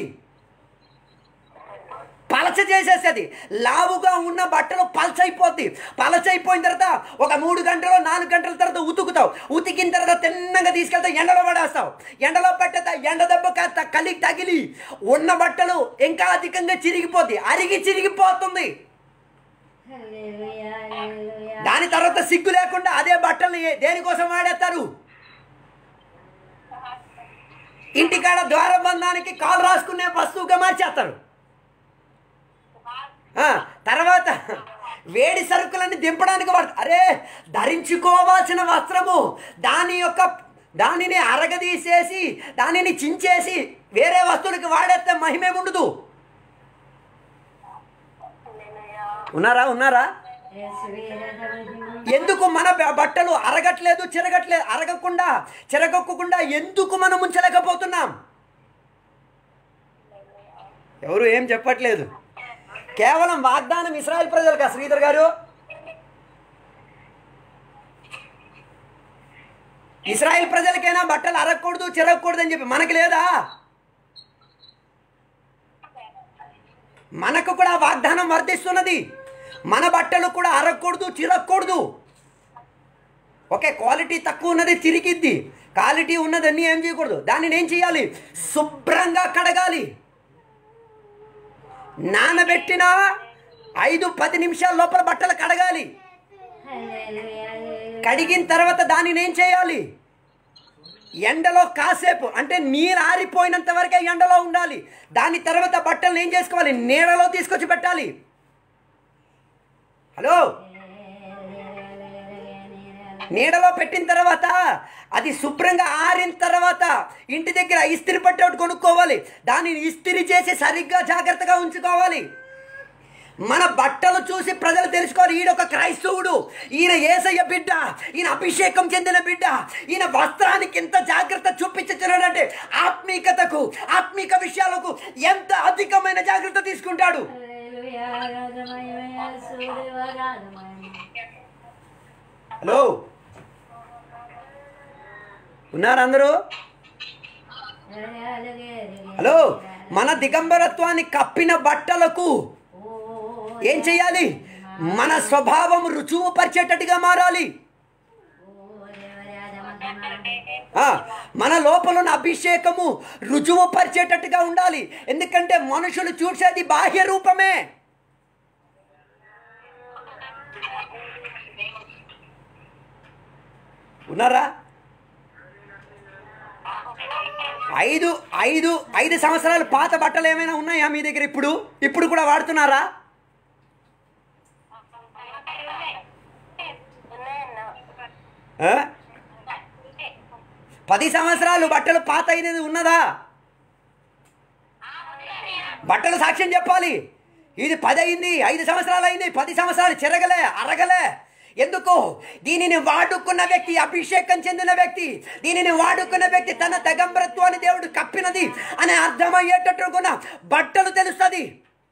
పలచ చేసేస్తుంది లావుగా ఉన్న బట్టలు పలచైపోద్ది పలచైపోయిన తర్వాత ఒక మూడు గంటలు నాలుగు గంటల తర్వాత ఉతుకుతావు ఉతికిన తర్వాత తిన్నగా తీసుకెళ్తావు ఎండలో పడేస్తావు ఎండలో పట్టేత ఎండ దెబ్బ కాస్త కలిగి తగిలి ఉన్న బట్టలు ఇంకా అధికంగా చిరిగిపోద్ది అరిగి చిరిగిపోతుంది హల్లెలూయా హల్లెలూయా దాని తర్వాత సిగ్గు లేకుండా అదే బట్టలు ఏ- దేనికోసం వాడేస్తారు ఇంటికాడ ద్వారబంధానికి కాలు రాసుకునే వస్తువుగా మార్చేస్తారు ఆ, తర్వాత వేడి సరుకులన్నీ దింపడానికి వాడు అరే ధరించుకోవాల్సిన వస్త్రము దాని యొక్క దానిని అరగదీసేసి దానిని చించేసి వేరే వస్తువులకి వాడేస్తే మహిమే ఉండదు ఉన్నారా ఉన్నారా యేసువే రథమహిమ ఎందుకు మన బ- బట్టలు అరగట్లేదు చిరగట్లేదు అరగకుండా చిరగొక్కకుండా ఎందుకు మనం ఉంచలేకపోతున్నాం ఎవరు ఏం చెప్పట్లేదు కేవలం వాగ్దానం ఇస్రాయల్ ప్రజలకా శ్రీధర్ గారు ఇస్రాయల్ ప్రజలకైనా బట్టలు అరగకూడదు చిరగకూడదు అని చెప్పి మనకి లేదా మనకు కూడా వాగ్దానం వర్తిస్తున్నది మన బట్టలు కూడా అరగకూడదు చిరగకూడదు ఓకే క్వాలిటీ తక్కువ ఉన్నది తిరిగిద్ది క్వాలిటీ ఉన్నదన్నీ ఏం చేయకూడదు దానిని ఏం చేయాలి శుభ్రంగా కడగాలి నానబెట్టిన ఐదు పది నిమిషాల లోపల బట్టలు కడగాలి హల్లెలూయా హల్లెలూయా కడిగిన తర్వాత దానిని ఏం చేయాలి ఎండలో కాసేపు అంటే నీరు ఆరిపోయినంత వరకే ఎండలో ఉండాలి దాని తర్వాత బట్టలను ఏం చేసుకోవాలి నీడలో తీసుకొచ్చి పెట్టాలి హలో నీడలో పెట్టిన తర్వాత అది శుభ్రంగా ఆరిన తర్వాత ఇంటి దగ్గర ఇస్త్రీ పట్టి ఒకటి కొనుక్కోవాలి దానిని ఇస్త్రీ చేసి సరిగ్గా జాగ్రత్తగా ఉంచుకోవాలి మన బట్టలు చూసి ప్రజలు తెలుసుకోవాలి ఈయన ఒక క్రైస్తవుడు ఈయన ఏసయ్య బిడ్డ ఈయన అభిషేకం చెందిన బిడ్డ ఈయన వస్త్రానికి ఎంత జాగ్రత్త చూపించుతున్నాడంటే ఆత్మీకతకు ఆత్మీక విషయాలకు ఎంత అధికమైన జాగ్రత్త తీసుకుంటాడు హల్లెలూయా రథమహిమ యేసుదేవ రథమహిమ హలో ఉన్నారు అందరూ హలో మన దిగంబరత్వాన్ని కప్పిన బట్టలకు ఏం చేయాలి మన స్వభావం రుజువు పరిచేటట్టుగా మారాలి ఆ, మన లోపల ఉన్న అభిషేకము రుజువు పరిచేటట్టుగా ఉండాలి ఎందుకంటే మనుషులు చూసేది బాహ్య రూపమే ఉన్నారా ఐదు ఐదు ఐదు సంవత్సరాలు పాత బట్టలు ఏమైనా ఉన్నాయా మీ దగ్గర ఇప్పుడు ఇప్పుడు కూడా వాడుతున్నారా ఉన్నాయన్నా ఆ? పది సంవత్సరాలు బట్టలు పాత అయినది ఉన్నదా బట్టలు సాక్ష్యం చెప్పాలి ఇది పది అయింది ఐదు సంవత్సరాలు అయింది పది సంవత్సరాలు చెరగలే అరగలే ఎందుకు దీనిని వాడుకున్న వ్యక్తి అభిషేకం చెందిన వ్యక్తి దీనిని వాడుకున్న వ్యక్తి తన దగంబరత్వాన్ని దేవుడు కప్పినది అని అర్థమయ్యేటట్టుగా బట్టలు తెలుస్తుంది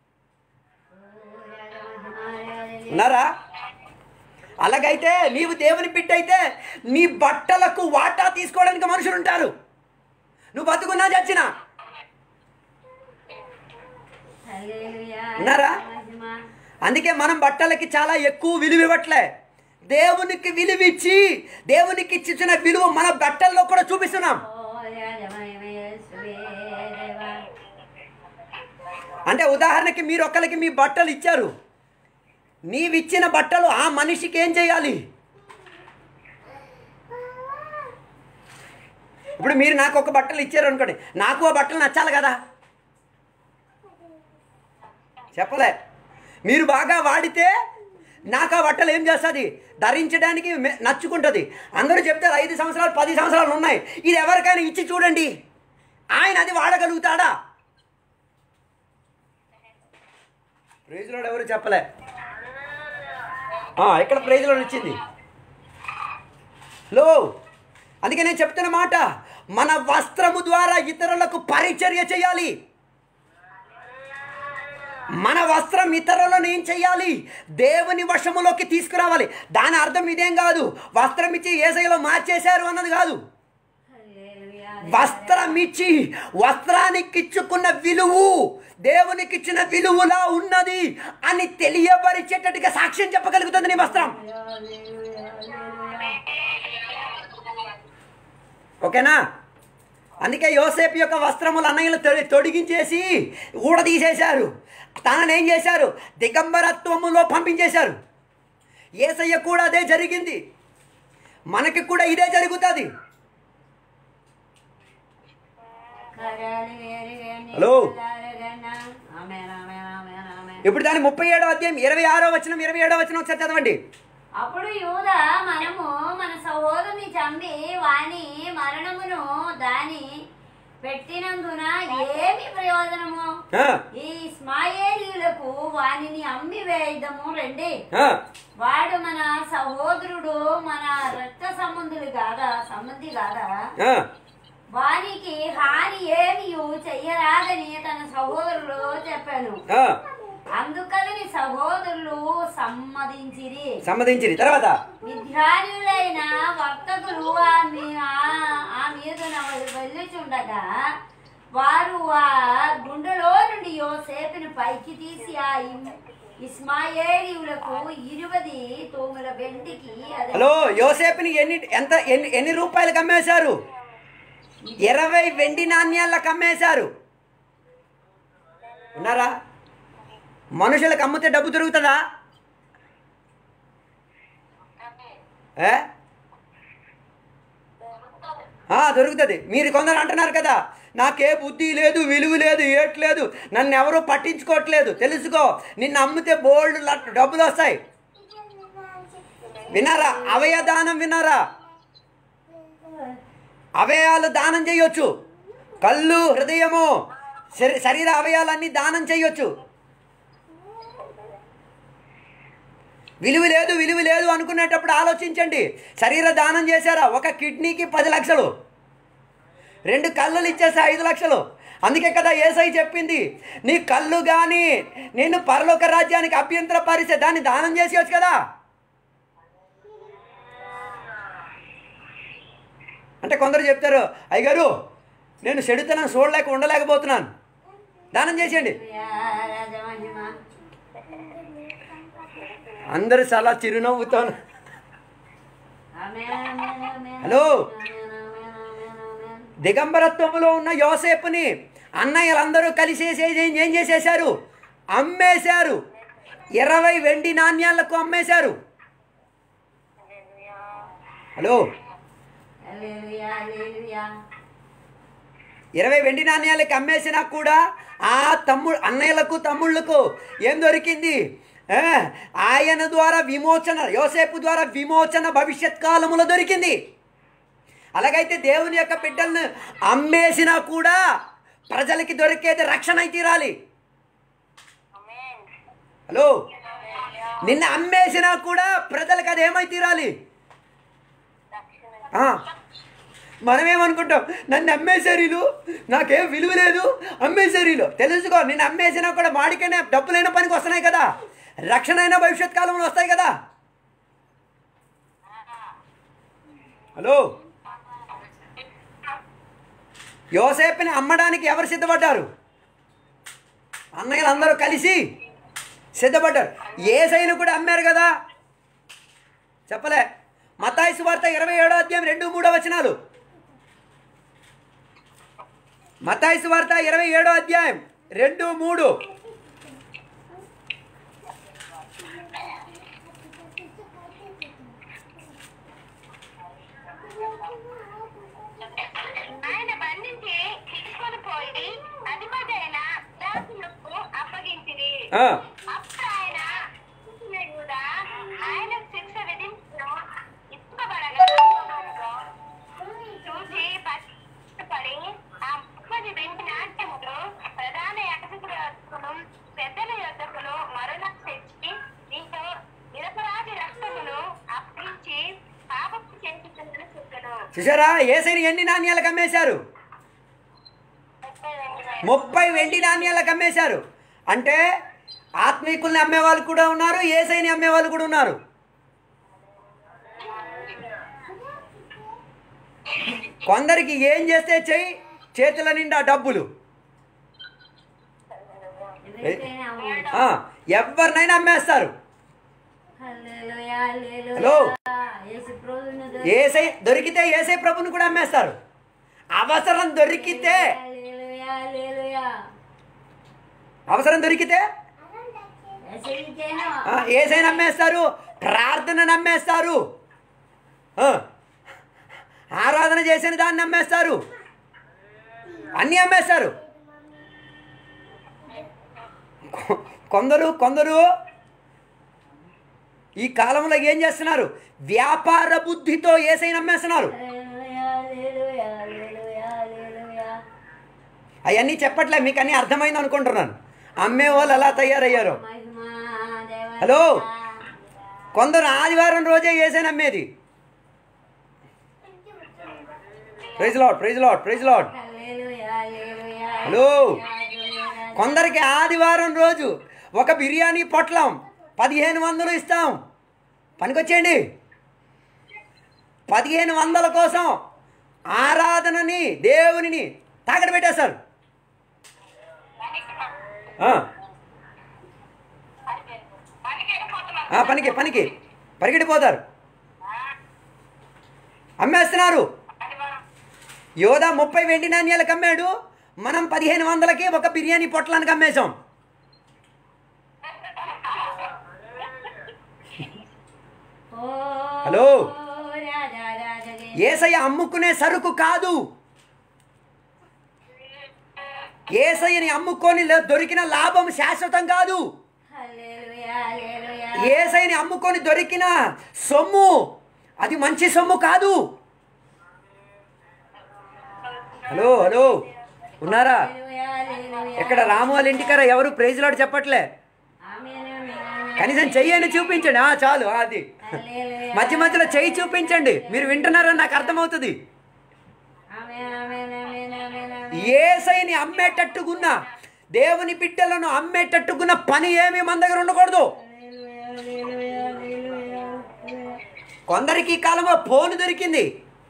ఉన్నారా అలాగైతే నీవు దేవుని బిడ్డ అయితే నీ బట్టలకు వాటా తీసుకోవడానికి మనుషులు ఉంటారు నువ్వు బతుకున్నా చచ్చినా ఉన్నారా? అందుకే మనం బట్టలకి చాలా ఎక్కువ విలువ ఇవ్వట్లే దేవునికి విలువ ఇచ్చి దేవునికి ఇచ్చిన విలువ మన బట్టల్లో కూడా చూపిస్తున్నాం అంటే ఉదాహరణకి మీరు ఒక్కరికి మీ బట్టలు ఇచ్చారు నీవిచ్చిన బట్టలు ఆ మనిషికి ఏం చేయాలి ఇప్పుడు మీరు నాకు ఒక బట్టలు ఇచ్చారు అనుకోండి నాకు ఆ బట్టలు నచ్చాలి కదా చెప్పలే మీరు బాగా వాడితే నాకు ఆ బట్టలు ఏం చేస్తుంది ధరించడానికి మె- నచ్చుకుంటుంది అందరూ చెప్తారు ఐదు సంవత్సరాలు పది సంవత్సరాలు ఉన్నాయి ఇది ఎవరికైనా ఇచ్చి చూడండి ఆయన అది వాడగలుగుతాడా ప్రైజ్లో ఎవరు చెప్పలే ఆ, ఇక్కడ ప్రైజ్లో వచ్చింది లో అందుకే నేను చెప్తున్న మాట మన వస్త్రము ద్వారా ఇతరులకు పరిచర్య చేయాలి మన వస్త్రం ఇతరులను ఏం చేయాలి దేవుని వశములోకి తీసుకురావాలి దాని అర్థం ఇదేం కాదు వస్త్రం ఇచ్చి ఏసైలో మార్చేశారు అన్నది కాదు వస్త్రం ఇచ్చి వస్త్రానికి ఇచ్చుకున్న విలువు దేవునికి ఇచ్చిన విలువలా ఉన్నది అని తెలియపరిచేటట్టుగా సాక్ష్యం చెప్పగలుగుతుంది నీ వస్త్రం ఓకేనా అందుకే యోసేపు యొక్క వస్త్రములు అన్నయ్యలు తొడి తొడిగించేసి ఊడదీసేశారు తనని ఏం చేశారు దిగంబరత్వములో పంపించేశారు ఏసయ్య కూడా అదే జరిగింది మనకి కూడా ఇదే జరుగుతుంది హలో. ఆమేన్, ఆమేన్, ఆమేన్, ఆమేన్. ఇప్పుడు దాని ముప్పై ఏడో అధ్యాయం ఇరవై ఆరో వచనం ఇరవై ఏడో వచనం ఒకసారి చదవండి అప్పుడు యూద మనము మన సహోదరుని చంపి వాని మరణమును దాని పెట్టినందున ఏమి ప్రయోజనము ఆ, ఈ ఇస్మాయేలీయులకు వానిని అమ్మి వేయదము రండి ఆ, వాడు మన సహోదరుడు మన రక్త సంబంధులు కాదా సంబంధి కాదా ఆ. వానికి హాని ఏమి చెయ్యరాదని తన సహోదరులు చెప్పాను ఆ, అందుకని సహోదరులు సమ్మతించిరి సమ్మతించింది తర్వాత విద్యానులైన వర్తకులు ఆ మీ- ఆ- ఆ మీదున వెళ్ళుచుండగా వారు ఆ గుండెలో నుండి యోసేపుని పైకి తీసి ఆ ఇమ్- ఇస్మాయేలీయులకు ఇరువది తోముల వెండికి అదే హలో యోసేపుని ఎన్ని ఎంత ఎన్ని ఎన్ని రూపాయలకు అమ్మేశారు ఇరవై వెండి నాణ్యాలకు అమ్మేశారు ఉన్నారా మనుషులకు అమ్మితే డబ్బు దొరుకుతుందా ఏ? ఆ, దొరుకుతుంది మీరు కొందరు అంటున్నారు కదా నాకే బుద్ధి లేదు విలువ లేదు ఏట్లేదు నన్ను ఎవరు పట్టించుకోవట్లేదు తెలుసుకో నిన్ను అమ్మితే బోల్డ్ లట్- డబ్బులు వస్తాయి వినారా అవయ దానం వినారా అవయాలు దానం చేయొచ్చు కళ్ళు హృదయము శరీ- శరీర అవయాలన్నీ దానం చేయొచ్చు విలువ లేదు విలువ లేదు అనుకునేటప్పుడు ఆలోచించండి శరీర దానం చేశారా ఒక కిడ్నీకి పది లక్షలు రెండు కళ్ళులు ఇచ్చేసా ఐదు లక్షలు అందుకే కదా ఏసై చెప్పింది నీ కళ్ళు కానీ నేను పరలోక రాజ్యానికి అభ్యంతర పరిస్తే దాన్ని దానం చేసేయచ్చు కదా అంటే కొందరు చెప్తారు అయ్యగారు నేను చెడుతనం చూడలేక ఉండలేకపోతున్నాను దానం చేసేయండి రాజమహిమ అందరూ చాలా చిరునవ్వుతో ఆమేన్, ఆమేన్, ఆమేన్, హలో. ఆమేన్, ఆమేన్, ఆమేన్, ఆమేన్. దిగంబరత్వంలో ఉన్న యోసేపుని అన్నయ్యలందరూ కలిసి ఏం ఏం చేసేశారు అమ్మేశారు ఇరవై వెండి నాణ్యాలకు అమ్మేశారు హలో హల్లెలూయా, హల్లెలూయా. ఇరవై వెండి నాణ్యాలకి అమ్మేసినా కూడా ఆ తమ్ముడు అన్నయ్యలకు తమ్ముళ్ళకు ఏం దొరికింది ఆ, ఆయన ద్వారా విమోచన యోసేపు ద్వారా విమోచన భవిష్యత్ కాలములో దొరికింది అలాగైతే దేవుని యొక్క బిడ్డలను అమ్మేసినా కూడా ప్రజలకి దొరికేది రక్షణ అయి తీరాలి హలో నిన్న అమ్మేసినా కూడా ప్రజలకు అది ఏమై తీరాలి ఆ, మనమేమనుకుంటాం నన్ను అమ్మేశారు వీళ్ళు నాకేం విలువ లేదు అమ్మేశారు వీళ్ళు తెలుసుకో నిన్ను అమ్మేసినా కూడా వాడికైనా డబ్బులైన పనికి వస్తున్నాయి కదా రక్షణ అయినా భవిష్యత్ కాలంలో వస్తాయి కదా హలో యోసేపుని అమ్మడానికి ఎవరు సిద్ధపడ్డారు అన్నయ్యలు అందరూ కలిసి సిద్ధపడ్డారు ఏసైను కూడా అమ్మారు కదా చెప్పలే మతాయి వార్త ఇరవై ఏడో అధ్యాయం రెండు మూడో వచనాలు మతాయి వార్త ఇరవై ఏడో అధ్యాయం రెండు మూడు ఆయన బంధించి తీసుకొని పోయి అధిపతి అయిన దాసులకు అప్పగించిరి ఆ, అప్పుడు ఆయన చూసిన యూదా ఆయనకు శిక్ష విధించడం ఇష్టపడగా చూసి పడి ఆ ముప్పది వెండి నాట్యములు ప్రధాన యాజకుల యొక్కను పెద్దల యొక్కను మరలా తెచ్చి నీతో నిరపరాధి రక్తమును అప్పించి పాపపు చేస్తుందని చెప్పాను చూసారా ఏసైని ఎన్ని నాణ్యాలకు అమ్మేశారు ముప్పై వెండి నాణ్యాలకు అమ్మేశారు అంటే ఆత్మీకుల్ని అమ్మేవాళ్ళు కూడా ఉన్నారు ఏసైని అమ్మేవాళ్ళు కూడా ఉన్నారు కొందరికి ఏం చేస్తే చెయ్యి చేతుల నిండా డబ్బులు ఎవరికైనా అమ్ముడు. ఆ, ఎవరినైనా అమ్మేస్తారు హల్లెలూయా, హల్లెలూయా. హలో. యేసు ప్రభువును దొరికి- ఏసై దొరికితే ఏసై ప్రభుని కూడా అమ్మేస్తారు అవసరం దొరికితే హల్లెలూయా, హల్లెలూయా. అవసరం దొరికితే యేసయ్యకేను ఆ, ఏసైని నమ్మేస్తారు ప్రార్థన నమ్మేస్తారు ఆ, ఆరాధన చేసిన దాన్ని నమ్మేస్తారు అన్నీ అమ్మేస్తారు కొ- కొందరు కొందరు ఈ కాలంలో ఏం చేస్తున్నారు వ్యాపార బుద్ధితో ఏసైనా అమ్మేస్తున్నారు హల్లెలూయా, హల్లెలూయా, హల్లెలూయా, హల్లెలూయా. అవన్నీ చెప్పట్లే మీకు అన్నీ అర్థమైంది అనుకుంటున్నాను అమ్మే వాళ్ళు అలా తయారయ్యారు మహిమ దేవత. హలో. కొందరు ఆదివారం రోజే ఏసైనా అమ్మేది praise Lord praise Lord praise Lord hallelujah, hallelujah, hello. Hallelujah. కొందరికి ఆదివారం రోజు ఒక బిర్యానీ పొట్లం పదిహేను వందలు ఇస్తాం పనికొచ్చేయండి పదిహేను వందల కోసం ఆరాధనని దేవునిని తాకట పెట్టేస్తారు ఆ, ఆ, పనికి పనికి పరిగెడిపోతారు అమ్మేస్తున్నారు యోధా ముప్పై వెండి నాణ్యాలకు అమ్మాడు మనం పదిహేను వందలకి ఒక బిర్యానీ పొట్లానికి అమ్మేశాం ఓ హలో. రాజా రాజగే. ఏసయ్య అమ్ముకునే సరుకు కాదు ఏసయ్యని అమ్ముకొని లే- దొరికిన లాభం శాశ్వతం కాదు హల్లెలూయా, హల్లెలూయా. ఏసైని అమ్ముకొని దొరికిన సొమ్ము అది మంచి సొమ్ము కాదు హలో హలో ఉన్నారా హల్లెలూయా, హల్లెలూయా. ఇక్కడ రాము వాళ్ళ ఇంటికార ఎవరు ప్రైజ్లాడు చెప్పట్లే ఆమేన్, ఆమేన్, ఆమేన్. కనీసం చెయ్యని చూపించండి ఆ చాలు ఆ, అది హల్లెలూయా. మధ్య మధ్యలో చెయ్యి చూపించండి మీరు వింటున్నారని నాకు అర్థమవుతుంది ఆమేన్, ఆమేన్, ఆమేన్, ఆమేన్, ఆమేన్. ఏసైని అమ్మేటట్టుగున్న దేవుని బిడ్డలను అమ్మేటట్టుగున్న పని ఏమీ మన దగ్గర ఉండకూడదు హల్లెలూయా, హల్లెలూయా, హల్లెలూయా, హల్లెలూయా. కొందరికి ఈ కాలంలో ఫోన్ దొరికింది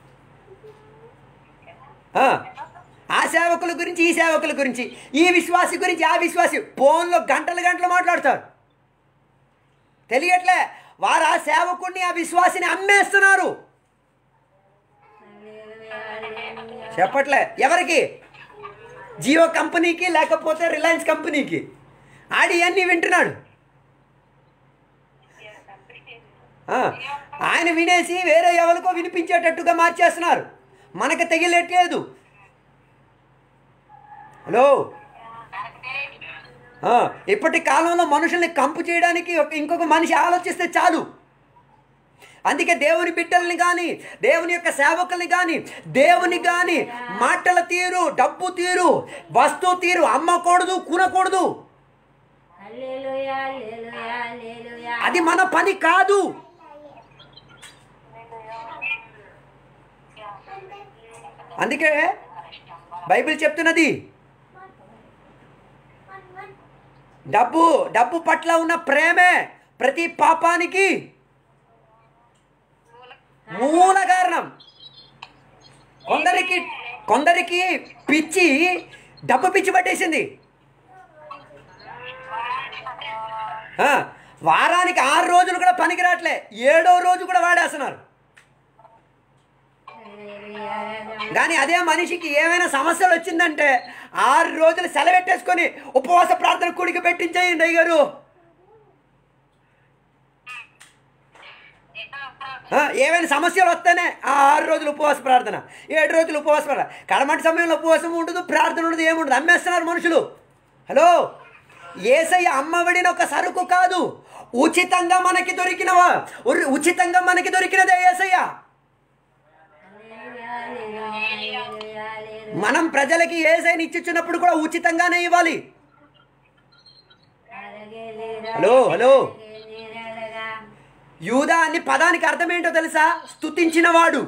ఆ, ఆ సేవకుల గురించి ఈ సేవకుల గురించి ఈ విశ్వాసి గురించి ఆ విశ్వాసి ఫోన్లో గంటలు గంటలు మాట్లాడతారు తెలియట్లే వారు ఆ సేవకుడిని ఆ విశ్వాసిని అమ్మేస్తున్నారు హల్లెలూయా, హల్లెలూయా. చెప్పట్లే ఎవరికి జియో కంపెనీకి లేకపోతే రిలయన్స్ కంపెనీకి ఆడి అన్నీ వింటున్నాడు ఆ, ఆయన వినేసి వేరే ఎవరికో వినిపించేటట్టుగా మార్చేస్తున్నారు మనకు తెగిలేట్లేదు హలో ఆ, ఇప్పటి కాలంలో మనుషుల్ని కంపు చేయడానికి ఒక- ఇంకొక మనిషి ఆలోచిస్తే చాలు అందుకే దేవుని బిడ్డల్ని కానీ దేవుని యొక్క సేవకుల్ని కానీ దేవుని కానీ మాటల తీరు డబ్బు తీరు వస్తువు తీరు అమ్మకూడదు కూనకూడదు హల్లెలూయా, హల్లెలూయా, హల్లెలూయా. అది మన పని కాదు అందుకే బైబిల్ చెప్తున్నది డబ్బు డబ్బు పట్ల ఉన్న ప్రేమే ప్రతి పాపానికి మూల కారణం కొందరికి కొందరికి పిచ్చి డబ్బు పిచ్చి పట్టేసింది ఆ, వారానికి ఆరు రోజులు కూడా పనికిరాట్లే ఏడో రోజు కూడా వాడేస్తున్నారు హల్లెలూయా, హల్లెలూయా. కానీ అదే మనిషికి ఏమైనా సమస్యలు వచ్చిందంటే ఆరు రోజులు సెలవెట్టేసుకొని ఉపవాస ప్రార్థన కూడికి పెట్టించేయండి అయ్య గారు ఆ, ఏమైనా సమస్యలు వస్తేనే ఆ ఆరు రోజులు ఉపవాస ప్రార్థన ఏడు రోజులు ఉపవాస ప్రార్థన కడమటి సమయంలో ఉపవాసం ఉండదు ప్రార్థన ఉండదు ఏముండదు అమ్మేస్తున్నారు మనుషులు హలో ఏసయ్య అమ్మబడిన ఒక సరుకు కాదు ఉచితంగా మనకి దొరికినవా ఉరి- ఉచితంగా మనకి దొరికినదే ఏసయ్య హల్లెలూయా, హల్లెలూయా, హల్లెలూయా, హల్లెలూయా. మనం ప్రజలకి ఏసైని ఇచ్చిచ్చినప్పుడు కూడా ఉచితంగానే ఇవ్వాలి అరగేలేరా, హలో, హలో. అరగేలేరగా. యూదా అన్ని పదానికి అర్థం ఏంటో తెలుసా స్తుతించినవాడు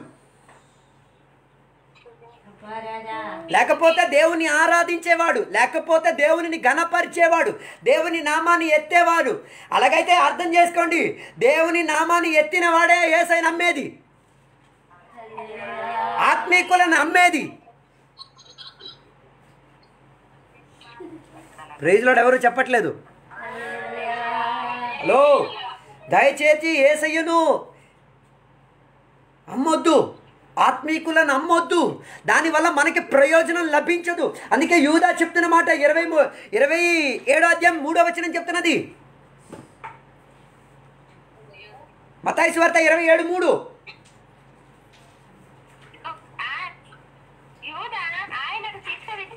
అపరాధ. లేకపోతే దేవుని ఆరాధించేవాడు లేకపోతే దేవునిని గణపరిచేవాడు దేవుని నామాన్ని ఎత్తేవాడు అలాగైతే అర్థం చేసుకోండి దేవుని నామాన్ని ఎత్తినవాడే ఏసై నమ్మేది ఆత్మీకులను నమ్మేది ప్రైజ్లోడు ఎవరు చెప్పట్లేదు హలో దయచేసి ఏసయ్యను అమ్మొద్దు ఆత్మీకులను అమ్మొద్దు దానివల్ల మనకి ప్రయోజనం లభించదు అందుకే యూదా చెప్తున్న మాట ఇరవై మూ- ఇరవై ఏడో అధ్యాయం మూడో వచనం చెప్తున్నది మతాయి వార్త ఇరవై ఏడు మూడు యూదా ఆయనకు శిక్ష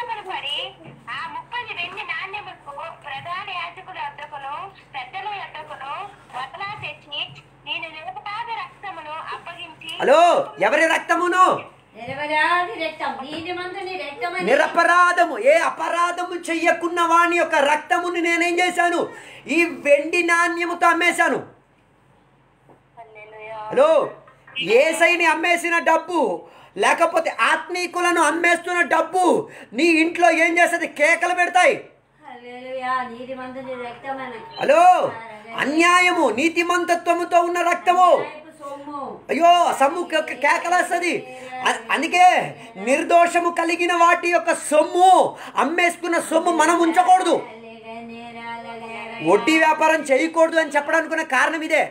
ప్రయాసలు పడి ఆ ముప్పది వెండి నాణ్యములకు ప్రధాన యాజకుల వద్దకును పెద్దల యొద్దకును వదలా తెచ్చి నేను నిరపరాధ రక్తమును అప్పగించి హలో ఎవరి రక్తమును నిరపరాధి రక్తం నీతిమంతుని రక్తమని నిరపరాధము ఏ అపరాధము చెయ్యకున్న వాని యొక్క రక్తముని నేనేం చేశాను ఈ వెండి నాణ్యముతో అమ్మేశాను హల్లెలూయా. హలో ఏసైని అమ్మేసిన డబ్బు లేకపోతే ఆత్మీకులను అమ్మేస్తున్న డబ్బు నీ ఇంట్లో ఏం చేస్తుంది కేకలు పెడతాయి హల్లెలూయా నీతిమంతుని రక్తమని హలో అన్యాయము నీతిమంతత్వముతో ఉన్న రక్తము న్యాయపు సొమ్ము అయ్యో సొమ్ము కే- కేకలేస్తుంది అ- అందుకే నిర్దోషము కలిగిన వాటి యొక్క సొమ్ము అమ్మేసుకున్న సొమ్ము మనం ఉంచకూడదు అలగ నేరాలగ వడ్డీ వ్యాపారం చేయకూడదు అని చెప్పడానికి ఉన్న కారణం ఇదే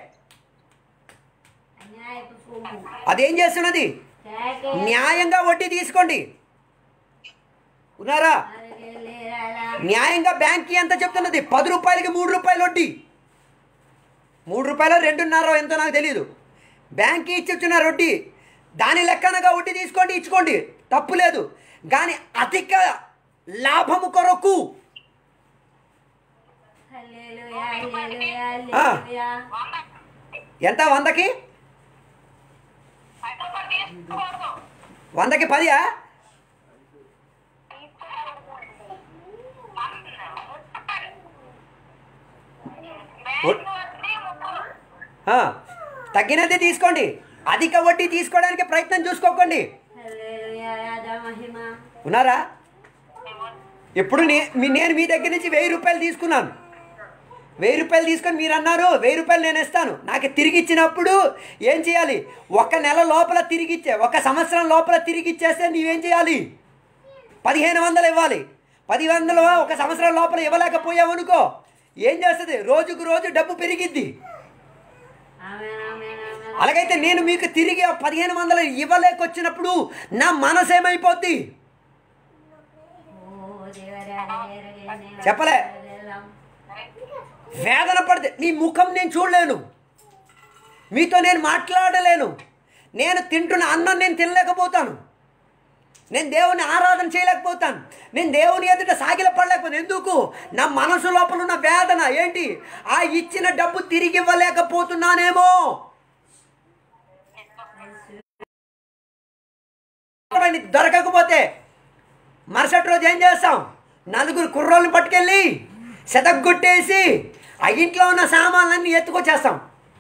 న్యాయపు సొమ్ము అదేం చేస్తున్నది కేకే న్యాయంగా వడ్డీ తీసుకోండి ఉన్నారా అలగ నేరాల న్యాయంగా బ్యాంక్కి ఎంత చెప్తున్నది పది రూపాయలకి మూడు రూపాయలు వడ్డీ మూడు రూపాయలు రెండున్నర ఎంతో నాకు తెలియదు బ్యాంక్కి ఇచ్చిచ్చున్నారు వడ్డీ దాని లెక్కనగా వడ్డీ తీసుకోండి ఇచ్చుకోండి తప్పు లేదు కానీ అధిక లాభము కొరకు హల్లెలూయా హల్లెలూయా ఆ. హల్లెలూయా ఎంత వందకి అదొకటి తీసుకోకూడదు. వందకి పదియా బ్యాంకు వడ్డీ ముగ్గురు. ఆ, తగ్గినది తీసుకోండి అధిక వడ్డీ తీసుకోవడానికి ప్రయత్నం చూసుకోకండి హల్లెలూయా రాధా మహిమ ఉన్నారా ఇప్పుడు నే మీ- నేను మీ దగ్గర నుంచి వెయ్యి రూపాయలు తీసుకున్నాను వెయ్యి రూపాయలు తీసుకొని మీరు అన్నారు వెయ్యి రూపాయలు నేను ఇస్తాను నాకు తిరిగి ఇచ్చినప్పుడు ఏం చేయాలి ఒక నెల లోపల తిరిగి ఇచ్చే ఒక సంవత్సరం లోపల తిరిగి ఇచ్చేస్తే నీవేం చేయాలి పదిహేను వందలు ఇవ్వాలి పది వందలు ఒక సంవత్సరం లోపల ఇవ్వలేకపోయావు అనుకో ఏం చేస్తుంది రోజుకు రోజు డబ్బు పెరిగిద్ది ఆమేన్ ఆమేన్ ఆమేన్ అలాగైతే నేను మీకు తిరిగి ఆ పదిహేను వందలు ఇవ్వలేకొచ్చినప్పుడు నా మనసు ఏమైపోద్ది ఓ దేవరా చెప్పలే. వేదన పడితే నీ ముఖం నేను చూడలేను మీతో నేను మాట్లాడలేను నేను తింటున్న అన్నం నేను తినలేకపోతాను నేను దేవుని ఆరాధన చేయలేకపోతాను నేను దేవుని ఎదుట సాగిల పడలేకపోతాను ఎందుకు నా మనసు లోపల ఉన్న వేదన ఏంటి ఆ ఇచ్చిన డబ్బు తిరిగి ఇవ్వలేకపోతున్నానేమో వాడిని దొరకకపోతే మరుసటి రోజు ఏం చేస్తాం నలుగురు కుర్రోళ్ళని పట్టుకెళ్ళి సెతగ్గొట్టేసి ఆ ఇంట్లో ఉన్న సామాన్లన్నీ ఎత్తుకొచ్చేస్తాం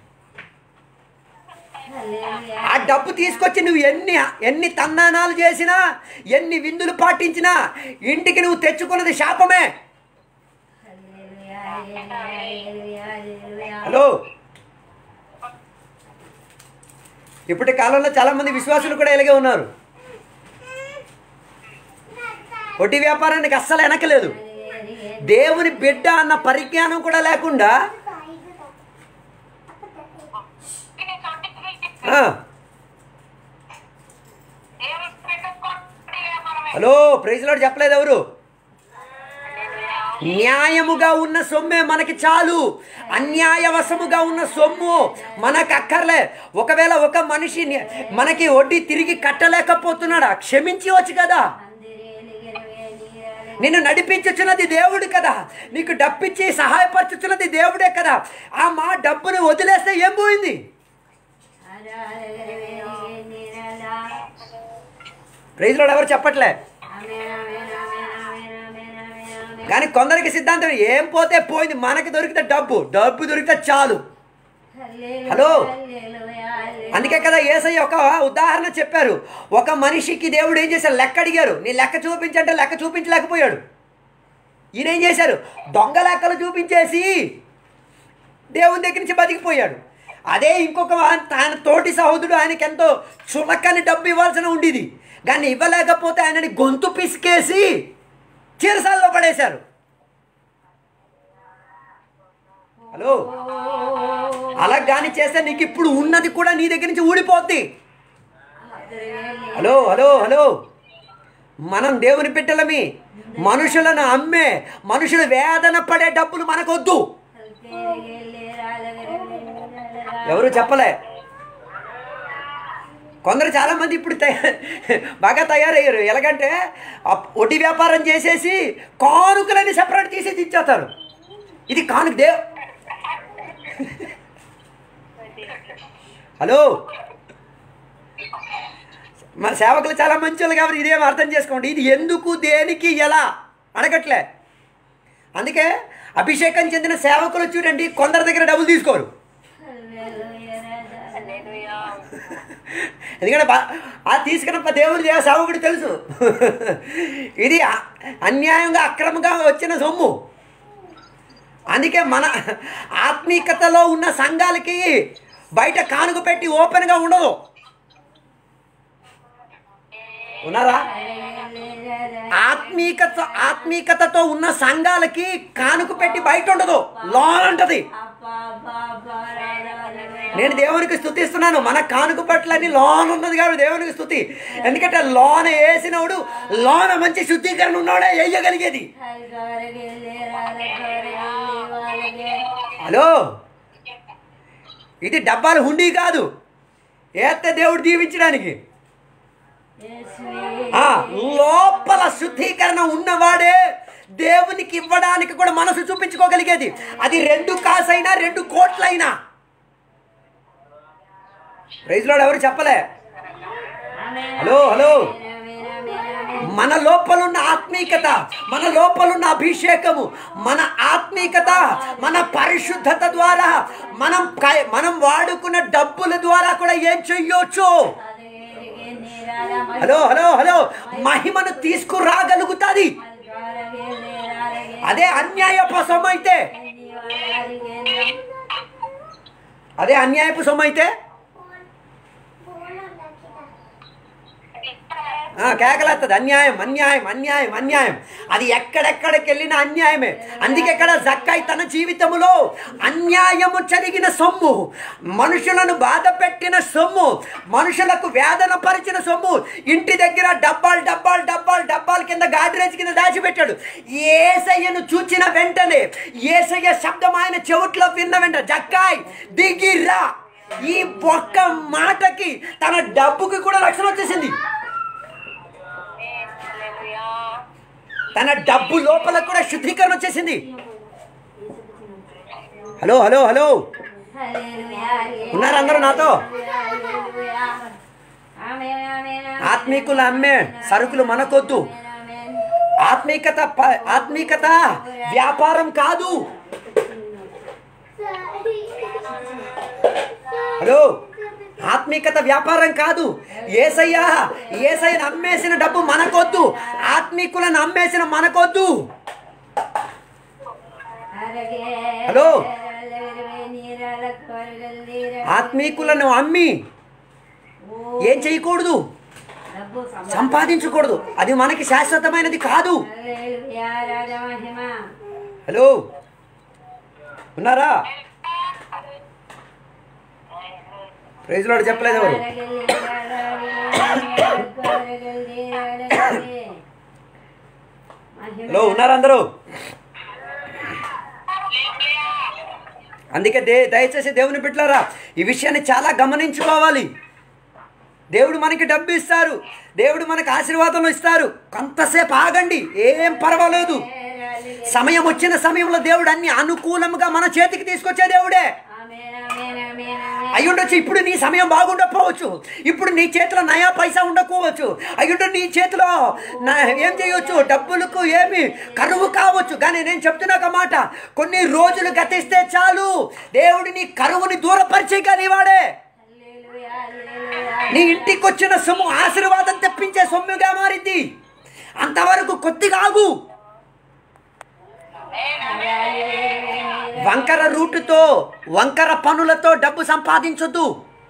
హల్లెలూయా ఆ డబ్బు తీసుకొచ్చి నువ్వు ఎన్ని ఎన్ని తందానాలు చేసినా ఎన్ని విందులు పాటించినా ఇంటికి నువ్వు తెచ్చుకున్నది శాపమే హల్లెలూయా హల్లెలూయా హల్లెలూయా హలో ఇప్పటి కాలంలో చాలా మంది విశ్వాసులు కూడా ఇలాగే ఉన్నారు వడ్డీ వ్యాపారానికి అస్సలు వెనకలేదు దేవుని బిడ్డ అన్న పరిజ్ఞానం కూడా లేకుండా ఇది సొంటికి ఆ, దేవుడు పెట్టుకోండి వ్యాపారమే. హలో ప్రైజ్లాడు చెప్పలేదు ఎవరు న్యాయముగా ఉన్న సొమ్మే మనకి చాలు అన్యాయవశముగా ఉన్న సొమ్ము మనకు అక్కర్లే ఒకవేళ ఒక మనిషి ని- మనకి వడ్డీ తిరిగి కట్టలేకపోతున్నాడా క్షమించవచ్చు కదా నిన్ను నడిపించుచున్నది దేవుడు కదా నీకు డబ్బిచ్చి సహాయపరచుచున్నది దేవుడే కదా ఆ మా డబ్బుని వదిలేస్తే ఏం పోయింది ప్రైజ్లో ఎవరు చెప్పట్లే కానీ కొందరికి సిద్ధాంతం ఏం పోతే పోయింది మనకి దొరికితే డబ్బు డబ్బు దొరికితే చాలు హలో. అందుకే కదా ఏసయ్య ఒక ఉదాహరణ చెప్పారు ఒక మనిషికి దేవుడు ఏం చేశారు లెక్క అడిగారు నీ లెక్క చూపించంటే లెక్క చూపించలేకపోయాడు ఈయన ఏం చేశారు దొంగ లెక్కలు చూపించేసి దేవుని దగ్గర నుంచి బతికిపోయాడు అదే ఇంకొక వా- తన తోటి సహోదరుడు ఆయనకి ఎంతో చులకని డబ్బు ఇవ్వాల్సిన ఉండేది కానీ ఇవ్వలేకపోతే ఆయనని గొంతు పిసికేసి చీరసాల్లో పడేశారు హలో అలా కానీ చేస్తే నీకు ఇప్పుడు ఉన్నది కూడా నీ దగ్గర నుంచి ఊడిపోద్ది హలో హలో హలో మనం దేవుని బిడ్డలమి మనుషులను అమ్మే మనుషులు వేదన పడే డబ్బులు మనకొద్దు ఎవరు చెప్పలే కొందరు చాలామంది ఇప్పుడు తయ- బాగా తయారయ్యారు ఎలాగంటే ఆ వడ్డీ వ్యాపారం చేసేసి కానుకలని సెపరేట్ తీసేసి ఇచ్చేస్తారు ఇది కానుక దేవ్ హలో మా సేవకులు చాలా మంచి వాళ్ళు కాబట్టి ఇదేం అర్థం చేసుకోండి ఇది ఎందుకు దేనికి ఎలా అడగట్లే అందుకే అభిషేకం చెందిన సేవకులు చూడండి కొందరి దగ్గర డబ్బులు తీసుకోరు హల్లెలూయా రాజా. హల్లెలూయా. ఎందుకంటే బా- ఆ తీసుకున్న దేవుడు దేవ సేవకుడు తెలుసు ఇది అ- అన్యాయంగా అక్రమంగా వచ్చిన సొమ్ము అందుకే మన ఆత్మీకతలో ఉన్న సంఘాలకి బయట కానుక పెట్టి ఓపెన్గా ఉండదు ఉన్నారా హల్లెలూయా రాజా. ఆత్మీకత ఆత్మీకతతో ఉన్న సంఘాలకి కానుక పెట్టి బయట ఉండదు లోన్ ఉంటది అబ్బా, అబ్బా, అబ్బా, రాజా, హల్లెలూయా. నేను దేవునికి స్థుతిస్తున్నాను మన కానుక పట్లని లోన్ ఉన్నది కాబట్టి దేవునికి స్థుతి ఎందుకంటే లోన వేసినప్పుడు లోన మంచి శుద్ధీకరణ ఉన్నవాడే వేయగలిగేది హల్లెలూయా రాజా, హల్లెలూయా వాళ్ళకే. హలో ఇది డబ్బాల హుండీ కాదు ఏస్తే దేవుడు దీవించడానికి యేసువే. ఆ లోపల శుద్ధీకరణ ఉన్నవాడే దేవునికి ఇవ్వడానికి కూడా మనసు చూపించుకోగలిగేది అది రెండు కాసైనా రెండు కోట్లైనా ప్రైజ్లో ఎవరు చెప్పలే ఆమేన్. హలో హలో ఆమేన్, ఆమేన్, ఆమేన్. మన లోపలున్న ఆత్మీకత మన లోపలున్న అభిషేకము మన ఆత్మీకత మన పరిశుద్ధత ద్వారా మనం క- మనం వాడుకున్న డబ్బుల ద్వారా కూడా ఏం చెయ్యొచ్చు అదిగే నీరాల మహిమ. హలో హలో హలో మహిమను తీసుకురాగలుగుతుంది అదిగే నీరాలగే. అదే అన్యాయపు సొమ్ము అయితే నీవాలరిగే. అదే అన్యాయపు సొమ్ము అయితే ఆ, కేకలేస్తుంది అన్యాయం అన్యాయం అన్యాయం అన్యాయం అది ఎక్కడెక్కడికి వెళ్ళిన అన్యాయమే అందుకే ఇక్కడ జక్కాయి తన జీవితములో అన్యాయము జరిగిన సొమ్ము మనుషులను బాధ పెట్టిన సొమ్ము మనుషులకు వేదన పరిచిన సొమ్ము ఇంటి దగ్గర డబ్బాలు డబ్బాలు డబ్బాలు డబ్బాల కింద గాడ్రేజ్ కింద దాచిపెట్టాడు ఏసయ్యను చూచిన వెంటనే ఏసయ్య శబ్దం ఆయన చెవుట్లో విన్న వెంటనే జక్కాయ్ దిగిరా ఈ ఒక్క మాటకి తన డబ్బుకి కూడా రక్షణ వచ్చేసింది హల్లెలూయా. తన డబ్బు లోపల కూడా శుద్ధీకరణ వచ్చేసింది హలో హలో హలో హల్లెలూయా. ఉన్నారు అందరూ నాతో హల్లెలూయా. ఆమేన్, ఆమేన్, ఆమేన్. ఆత్మీకులు అమ్మే సరుకులు మనకొద్దు ఆమేన్. ఆత్మీకత ప- ఆత్మీకత వ్యాపారం కాదు హలో ఆత్మీకత వ్యాపారం కాదు ఏసయ్య ఏసయ్యను అమ్మేసిన డబ్బు మనకొద్దు ఆత్మీకులను అమ్మేసిన మనకొద్దు అరగే. హలో. అలవెరవే నీరాల కొరగల్లీర. ఆత్మీకులను అమ్మి ఓ, ఏం చేయకూడదు డబ్బు సంపా- సంపాదించకూడదు అది మనకి శాశ్వతమైనది కాదు హల్లెలూయా, రాజా మహిమ. హలో ఉన్నారా ప్రైజ్ లోడ్ చెప్పలేదు ఎవరు హలో ఉన్నారా అందరూ అందుకే దే దయచేసి దేవుని బిడ్డలారా ఈ విషయాన్ని చాలా గమనించుకోవాలి దేవుడు మనకి డబ్బు ఇస్తారు దేవుడు మనకి ఆశీర్వాదాలు ఇస్తారు కొంతసేపు ఆగండి ఏం పర్వాలేదు సమయం వచ్చిన సమయంలో దేవుడు అన్ని అనుకూలంగా మన చేతికి తీసుకొచ్చే దేవుడే అయ్యుండొచ్చు ఇప్పుడు నీ సమయం బాగుండకపోవచ్చు ఇప్పుడు నీ చేతిలో నయా పైసా ఉండకపోవచ్చు అయ్యుండో నీ చేతిలో నా- ఏం చేయొచ్చు డబ్బులకు ఏమి కరువు కావచ్చు కానీ నేను చెప్తున్నా ఒక మాట కొన్ని రోజులు గతిస్తే చాలు దేవుడు నీ కరువుని దూరపరిచేయగలి వాడే నీ ఇంటికి వచ్చిన సొమ్ము ఆశీర్వాదం తెప్పించే సొమ్ముగా మారింది అంతవరకు కొద్దిగా ఆగు వంకర రూటుతో వంకర పనులతో డబ్బు సంపాదించొద్దు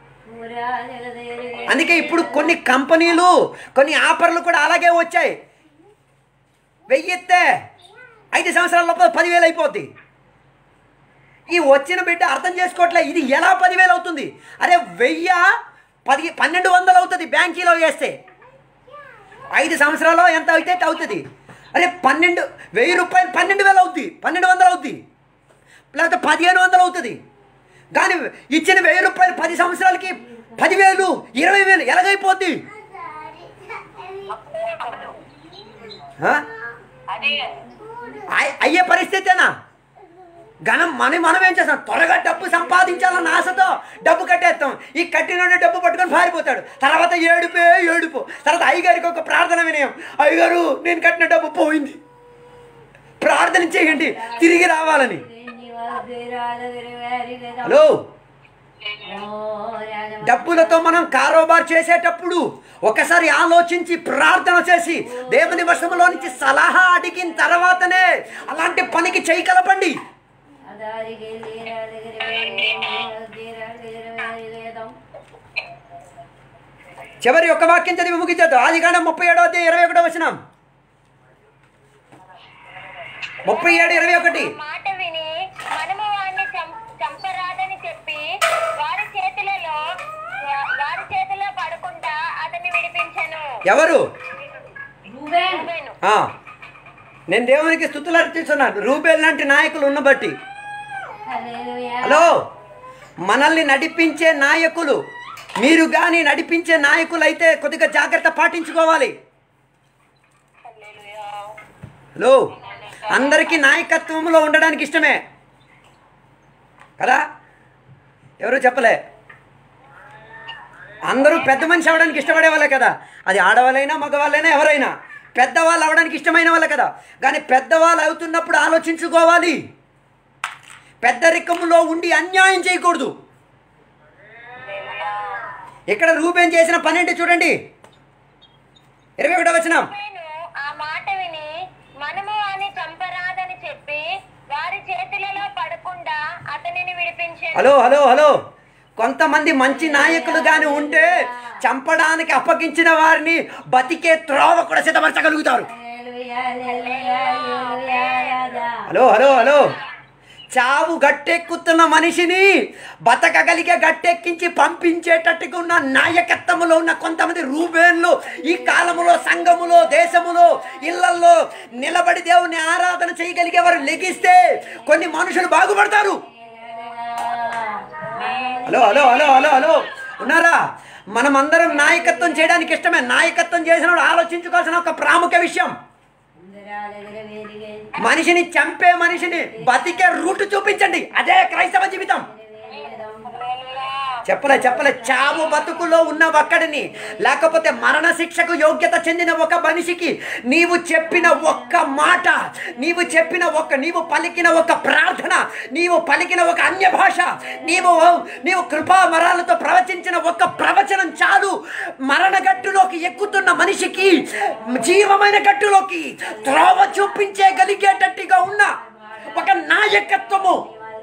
అందుకే ఇప్పుడు కొన్ని కంపెనీలు కొన్ని ఆఫర్లు కూడా అలాగే వచ్చాయి వెయ్యిస్తే ఐదు సంవత్సరాల లోపల పదివేలు అయిపోద్ది ఈ వచ్చిన బిడ్డ అర్థం చేసుకోవట్లే ఇది ఎలా పదివేలు అవుతుంది అరే వెయ్యి పది పన్నెండు వందలు అవుతుంది బ్యాంకీలో వేస్తే ఐదు సంవత్సరాలు ఎంత అయితే అవుతుంది అరే పన్నెండు వెయ్యి రూపాయలు పన్నెండు వేలు అవుద్ది పన్నెండు వందలు అవుద్ది లేకపోతే పదిహేను వందలు అవుతుంది కానీ ఇచ్చిన వెయ్యి రూపాయలు పది సంవత్సరాలకి పదివేలు ఇరవై వేలు ఎలాగైపోద్ది ఆ? అయ్- అయ్యే పరిస్థితేనా ఘనం మనం మనం ఏం చేస్తాం త్వరగా డబ్బు సంపాదించాలన్న ఆశతో డబ్బు కట్టేస్తాం ఈ కట్టిన డబ్బు పట్టుకొని పారిపోతాడు తర్వాత ఏడుపే ఏడుపు తర్వాత అయ్యగారికి ఒక ప్రార్థన వినయం అయ్యగారు నేను కట్టిన డబ్బు పోయింది ప్రార్థన చేయండి తిరిగి రావాలని హలో డబ్బులతో మనం కారోబార్ చేసేటప్పుడు ఒకసారి ఆలోచించి ప్రార్థన చేసి దేవుని వశములో నుంచి సలహా అడిగిన తర్వాతనే అలాంటి పనికి చేయి కలపండి చివరి ఒక వాక్యం చదివి ముగించేద్దాం ఆది కాండం ముప్పై ఏడో అధ్యాయం ఇరవై ఒకటో వచ్చినాం ముప్పై ఏడు ఇరవై ఒకటి ఆ మాట విని మనము వాడిని చం- చంపరాదని చెప్పి వారి చేతులలో వా- వారి చేతిలో పడకుండా అతన్ని విడిపించెను ఎవరు రూబేన్ రూబేను. ఆ, నేను దేవునికి స్థుతులు అర్పిస్తున్నాను రూబేల్ లాంటి నాయకులు ఉన్న బట్టి హల్లెలూయా. హలో మనల్ని నడిపించే నాయకులు మీరు కానీ నడిపించే నాయకులు అయితే కొద్దిగా జాగ్రత్త పాటించుకోవాలి హలో అందరికీ నాయకత్వంలో ఉండడానికి ఇష్టమే కదా ఎవరు చెప్పలే అందరూ పెద్ద మనిషి అవ్వడానికి ఇష్టపడే వాళ్ళే కదా అది ఆడవాళ్ళైనా మగవాళ్ళైనా ఎవరైనా పెద్దవాళ్ళు అవ్వడానికి ఇష్టమైన వాళ్ళే కదా కానీ పెద్దవాళ్ళు అవుతున్నప్పుడు ఆలోచించుకోవాలి పెద్దరికంలో ఉండి అన్యాయం చేయకూడదు ఇక్కడ రూపేం చేసిన పని ఏంటి చూడండి ఇరవై ఒకటో వచనం రూబేను ఆ మాట విని మనము వాడిని చంపరాదని చెప్పి వారి చేతులలో పడకుండా అతనిని విడిపించెను హలో హలో హలో కొంతమంది మంచి నాయకులు కానీ ఉంటే చంపడానికి అప్పగించిన వారిని బతికే త్రోవ కూడా సిద్ధపరచగలుగుతారు హల్లెలూయా, హల్లెలూయా, హల్లెలూయా, రాజా. హలో హలో హలో చావు గట్టెక్కుతున్న మనిషిని బతకగలిగే గట్టెక్కించి పంపించేటట్టుగా ఉన్న నాయకత్వంలో ఉన్న కొంతమంది రూబేన్లు ఈ కాలములో సంఘములో దేశములో ఇళ్లల్లో నిలబడి దేవుని ఆరాధన చేయగలిగే వారు లెగిస్తే కొన్ని మనుషులు బాగుపడతారు hello hello hello hello hello ఉన్నారా మనం అందరం నాయకత్వం చేయడానికి ఇష్టమే నాయకత్వం చేసినప్పుడు ఆలోచించుకోవాల్సిన ఒక ప్రాముఖ్య విషయం అందరాల దగ్గర వేదిగే. మనిషిని చంపే మనిషిని బతికే రూట్ చూపించండి అదే క్రైస్తవ జీవితం చెప్పలే చెప్పలే చావు బతుకులో ఉన్న ఒక్కడిని లేకపోతే మరణ శిక్షకు యోగ్యత చెందిన ఒక మనిషికి నీవు చెప్పిన ఒక్క మాట నీవు చెప్పిన ఒక్క నీవు పలికిన ఒక ప్రార్థన నీవు పలికిన ఒక అన్య భాష నీవు నీవు కృపా మరాలతో ప్రవచించిన ఒక ప్రవచనం చాలు మరణ గట్టులోకి ఎక్కుతున్న మనిషికి జీవమైన గట్టులోకి త్రోవ చూపించగలిగేటట్టుగా ఉన్న ఒక నాయకత్వము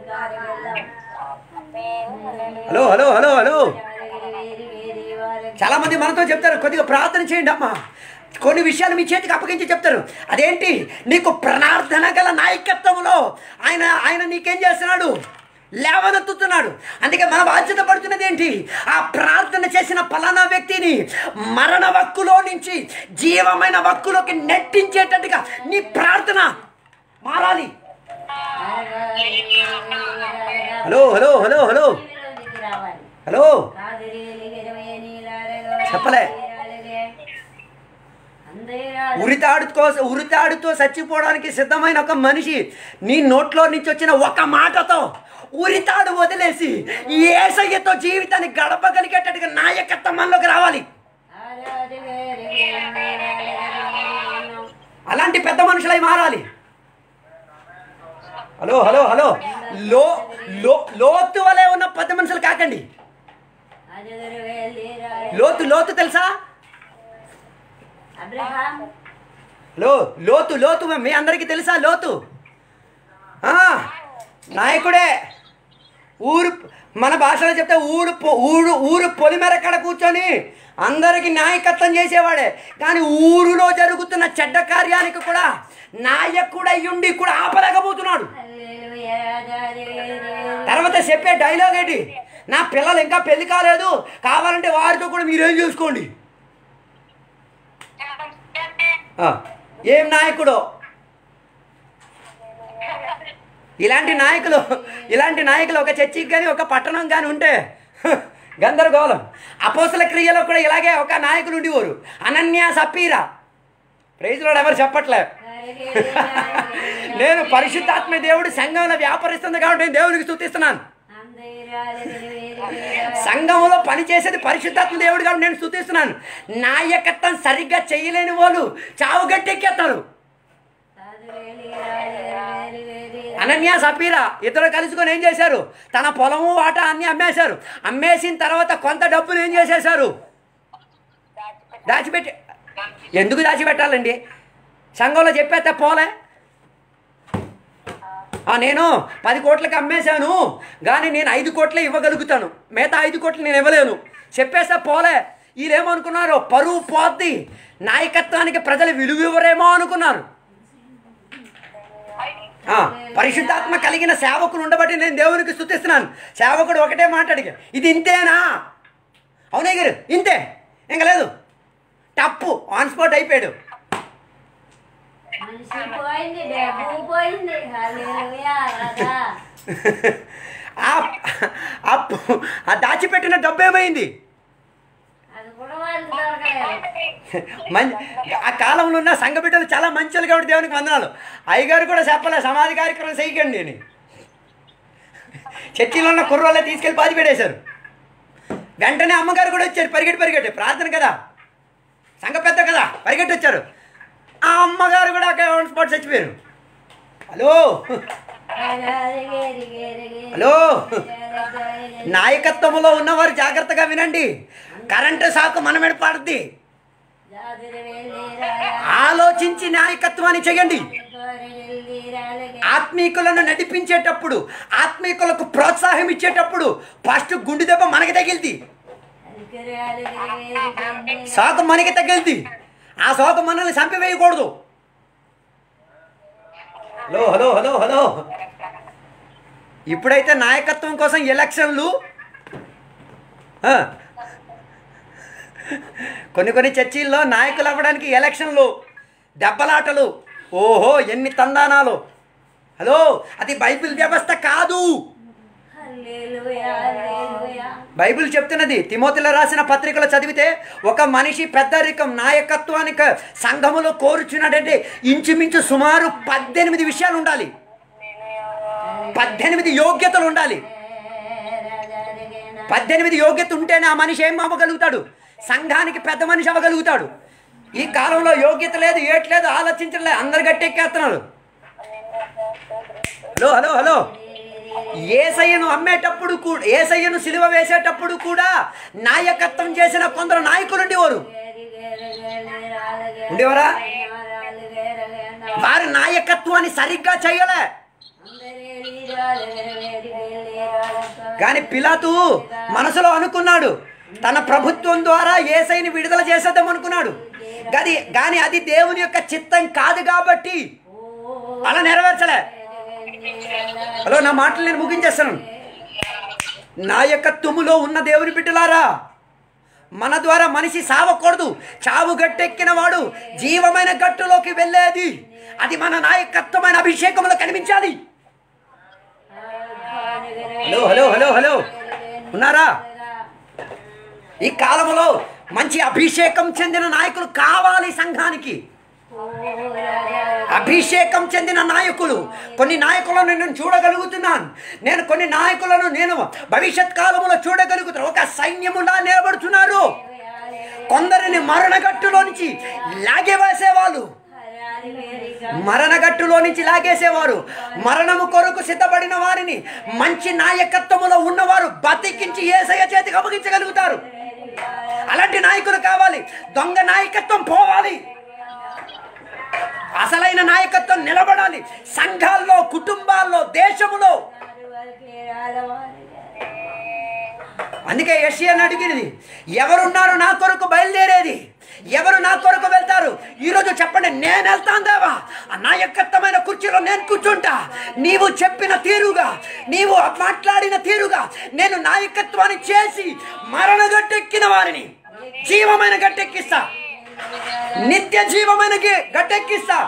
హలో హలో హలో హలో చాలా మంది మనతో చెప్తారు కొద్దిగా ప్రార్థన చేయండి అమ్మా కొన్ని విషయాలు మీ చేతికి అప్పగించి చెప్తారు అదేంటి నీకు ప్రార్థన గల నాయకత్వంలో ఆయన ఆయన నీకేం చేస్తున్నాడు లేవనెత్తుతున్నాడు అందుకే మన బాధ్యత పడుతున్నది ఏంటి ఆ ప్రార్థన చేసిన ఫలానా వ్యక్తిని మరణ వక్కులో నుంచి జీవమైన వక్కులోకి నెట్టించేటట్టుగా నీ ప్రార్థన మారాలి hello hello hello hello hello చెప్పలే. ఉరితాడుతో ఉరితాడుతో చచ్చిపోవడానికి సిద్ధమైన ఒక మనిషి నీ నోట్లో నుంచి వచ్చిన ఒక మాటతో ఉరితాడు వదిలేసి ఏసయ్యతో జీవితాన్ని గడపగలిగేటట్టుగా నాయకత్వం మనలోకి రావాలి అలాంటి పెద్ద మనుషులై మారాలి హలో హలో హలో లో లో లోతు వలె ఉన్న పెద్ద మనుషులు కాకండి లోతు లోతు తెలుసా అబ్రహాం లో లోతు లోతు మీ అందరికీ తెలుసా లోతు ఆ, నాయకుడే ఊరు మన భాషలో చెప్తే ఊరు పొ- ఊరు ఊరు పొలిమెరక్కడ కూర్చొని అందరికి నాయకత్వం చేసేవాడే కానీ ఊరిలో జరుగుతున్న చెడ్డ కార్యానికి కూడా నాయకుడై ఉండి కూడా ఆపలేకపోతున్నాడు హల్లెలూయా, హల్లెలూయా. తర్వాత చెప్పే డైలాగ్ ఏంటి నా పిల్లలు ఇంకా పెళ్లి కాలేదు కావాలంటే వారితో కూడా మీరేం చూసుకోండి ఆ, ఏం నాయకుడు ఇలాంటి నాయకులు ఇలాంటి నాయకులు ఒక చర్చికి కానీ ఒక పట్టణం కానీ ఉంటే హ, గందరగోళం అపోసల క్రియలో కూడా ఇలాగే ఒక నాయకులు ఉండేవారు అనన్య సపీరా ప్రైజ్లో ఎవరు చెప్పట్లే నేను పరిశుద్ధాత్మ దేవుడు సంఘంలో వ్యాపరిస్తుంది కాబట్టి నేను దేవునికి స్థుతిస్తున్నాను సంఘంలో పనిచేసేది పరిశుద్ధాత్మ దేవుడు కాబట్టి నేను స్థుతిస్తున్నాను నాయకత్వం సరిగ్గా చేయలేని వాళ్ళు చావు గట్టెక్కేస్తారు అనన్య సపీరా ఇద్దరు కలుసుకొని ఏం చేశారు తన పొలము వాటా అన్ని అమ్మేశారు అమ్మేసిన తర్వాత కొంత డబ్బులు ఏం చేసేశారు దాచిపెట్టి ఎందుకు దాచిపెట్టాలండి సంఘంలో చెప్పేస్తే పోలే ఆ, నేను పది కోట్లకి అమ్మేశాను కానీ నేను ఐదు కోట్లే ఇవ్వగలుగుతాను మిగతా ఐదు కోట్లు నేను ఇవ్వలేను చెప్పేస్తే పోలే వీళ్ళేమనుకున్నారు పరువు పోద్ది నాయకత్వానికి ప్రజలు విలువ ఇవ్వరేమో అనుకున్నారు ఆ, పరిశుద్ధాత్మ కలిగిన సేవకులు ఉండబట్టి నేను దేవునికి స్థుతిస్తున్నాను సేవకుడు ఒకటే మాట్లాడిగా ఇది ఇంతేనా అవునే గారు ఇంతే ఇంకా లేదు టప్పు ఆన్ స్పాట్ అయిపోయాడు మనిషి పోయింది డబ్బు పోయింది హల్లెలూయా రాధా ఆ అప్పు ఆ దాచిపెట్టిన డబ్బు ఏమైంది అది కూడా వాళ్ళకి దొరకలేదు మం ఆ కాలంలో ఉన్న సంఘ బిడ్డలు చాలా మంచిలు కాబట్టి దేవునికి వందనాలు అయ్యగారు కూడా చెప్పలే సమాధి కార్యక్రమం చేయకండి అని చర్చిలో ఉన్న కుర్రోళ్ళే తీసుకెళ్ళి పాతి పెట్టేశారు వెంటనే అమ్మగారు కూడా వచ్చారు పరిగెట్టి పరిగెట్టి ప్రార్థన కదా సంఘ పెద్ద కదా పరిగెట్టి వచ్చారు ఆ అమ్మగారు కూడా అక్కడ ఆన్ స్పాట్ చచ్చిపోయారు హలో హలో నాయకత్వంలో ఉన్నవారు జాగ్రత్తగా వినండి కరెంటు సాకు మన మీద పడుద్ది ఆలోచించి నాయకత్వాన్ని చేయండి ఆత్మీకులను నడిపించేటప్పుడు ఆత్మీకులకు ప్రోత్సాహం ఇచ్చేటప్పుడు ఫస్ట్ గుండె దెబ్బ మనకి తగిలింది సాకు మనకి తగిలింది ఆ సాకు మనల్ని చంపివేయకూడదు హలో హలో హలో హలో ఇప్పుడైతే నాయకత్వం కోసం ఎలక్షన్లు ఆ, కొన్ని కొన్ని చర్చిల్లో నాయకులు అవ్వడానికి ఎలక్షన్లు దెబ్బలాటలు ఓహో ఎన్ని తందానాలు హలో అది బైబిల్ వ్యవస్థ కాదు బైబిల్ చెప్తున్నది తిమోతిలో రాసిన పత్రికలు చదివితే ఒక మనిషి పెద్దరికం నాయకత్వానికి సంఘములో కోరుచున్నాడంటే ఇంచుమించు సుమారు పద్దెనిమిది విషయాలు ఉండాలి పద్దెనిమిది యోగ్యతలు ఉండాలి పద్దెనిమిది యోగ్యత ఉంటేనే ఆ మనిషి ఏం అవ్వగలుగుతాడు సంఘానికి పెద్ద మనిషి అవ్వగలుగుతాడు ఈ కాలంలో యోగ్యత లేదు ఏట్లేదు ఆలోచించలేదు అందరు గట్టెక్కేస్తున్నారు హలో హలో హలో ఏసయ్యను అమ్మేటప్పుడు కూడా ఏసయ్యను సిలువ వేసేటప్పుడు కూడా నాయకత్వం చేసిన కొందరు నాయకులు ఉండేవారు ఉండేవారా వారి నాయకత్వాన్ని సరిగ్గా చేయలే కానీ పిలాతు మనసులో అనుకున్నాడు తన ప్రభుత్వం ద్వారా ఏసైని విడుదల చేసేద్దాం అనుకున్నాడు కానీ కానీ అది దేవుని యొక్క చిత్తం కాదు కాబట్టి అలా నెరవేర్చలే హలో నా మాటలు నేను ముగించేస్తాను నాయకత్వములో ఉన్న దేవుని బిడ్డలారా మన ద్వారా మనిషి సావకూడదు చావు గట్టెక్కిన వాడు జీవమైన గట్టులోకి వెళ్ళేది అది మన నాయకత్వమైన అభిషేకంలో కనిపించాలి హలో హలో హలో హలో ఉన్నారా ఈ కాలంలో మంచి అభిషేకం చెందిన నాయకులు కావాలి సంఘానికి అభిషేకం చెందిన నాయకులు కొన్ని నాయకులను నేను చూడగలుగుతున్నాను నేను కొన్ని నాయకులను నేను భవిష్యత్ కాలంలో చూడగలుగుతున్నాను ఒక సైన్యములా నిలబడుతున్నారు కొందరిని మరణగట్టులో నుంచి లాగేవేసేవాళ్ళు మరణగట్టులో నుంచి లాగేసేవారు మరణము కొరకు సిద్ధపడిన వారిని మంచి నాయకత్వములో ఉన్నవారు బతికించి ఏసయ్య చేతికి అప్పగించగలుగుతారు అలాంటి నాయకులు కావాలి దొంగ నాయకత్వం పోవాలి అసలైన నాయకత్వం నిలబడాలి సంఘాల్లో కుటుంబాల్లో దేశములో అందుకే యషియన్ అడిగినది ఎవరున్నారు నా కొరకు బయలుదేరేది ఎవరు నా కొరకు వెళ్తారు ఈరోజు చెప్పండి నేను వెళ్తాను దేవా ఆ నాయకత్వమైన కుర్చీలో నేను కూర్చుంటా నీవు చెప్పిన తీరుగా నీవు మాట్లాడిన తీరుగా నేను నాయకత్వాన్ని చేసి మరణ గట్టెక్కిన వారిని జీవమైన గట్టెక్కిస్తా నిత్య జీవమైన గి- గట్టెక్కిస్తా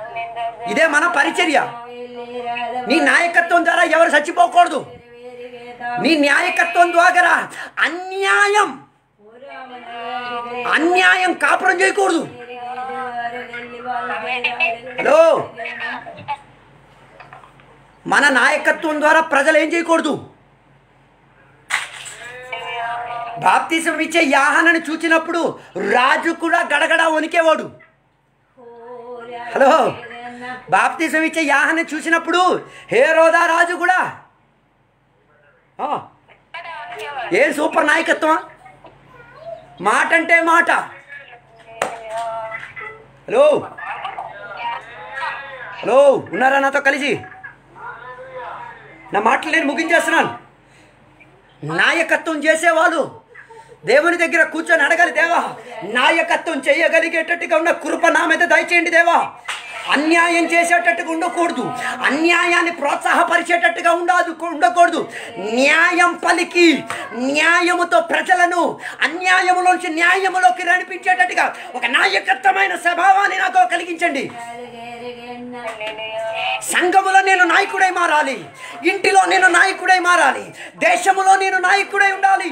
ఇదే మన పరిచర్య నీ నాయకత్వం ద్వారా ఎవరు చచ్చిపోకూడదు నీ న్యాయకత్వం ద్వారా అన్యాయం అన్యాయం కాపురం చేయకూడదు హలో మన నాయకత్వం ద్వారా ప్రజలు ఏం చేయకూడదు బాప్తిసం ఇచ్చే యాహనని చూచినప్పుడు రాజు కూడా గడగడ వణికేవాడు హలో బాప్తిసం ఇచ్చే యాహని చూసినప్పుడు హేరోదా రాజు కూడా ఆ, ఏం సూపర్ నాయకత్వం మాట అంటే మాట హలో హలో ఉన్నారా నాతో కలిసి నా మాటలు నేను ముగించేస్తున్నాను నాయకత్వం చేసేవాళ్ళు దేవుని దగ్గర కూర్చొని అడగాలి దేవా నాయకత్వం చేయగలిగేటట్టుగా ఉన్న కృప నా మీద దయచేయండి దేవా అన్యాయం చేసేటట్టుగా ఉండకూడదు అన్యాయాన్ని ప్రోత్సాహపరిచేటట్టుగా ఉండదు ఉండకూడదు న్యాయం పలికి న్యాయముతో ప్రజలను అన్యాయములోంచి న్యాయములోకి నడిపించేటట్టుగా ఒక నాయకత్వమైన స్వభావాన్ని నాకు కలిగించండి సంఘములో నేను నాయకుడై మారాలి ఇంటిలో నేను నాయకుడై మారాలి దేశములో నేను నాయకుడై ఉండాలి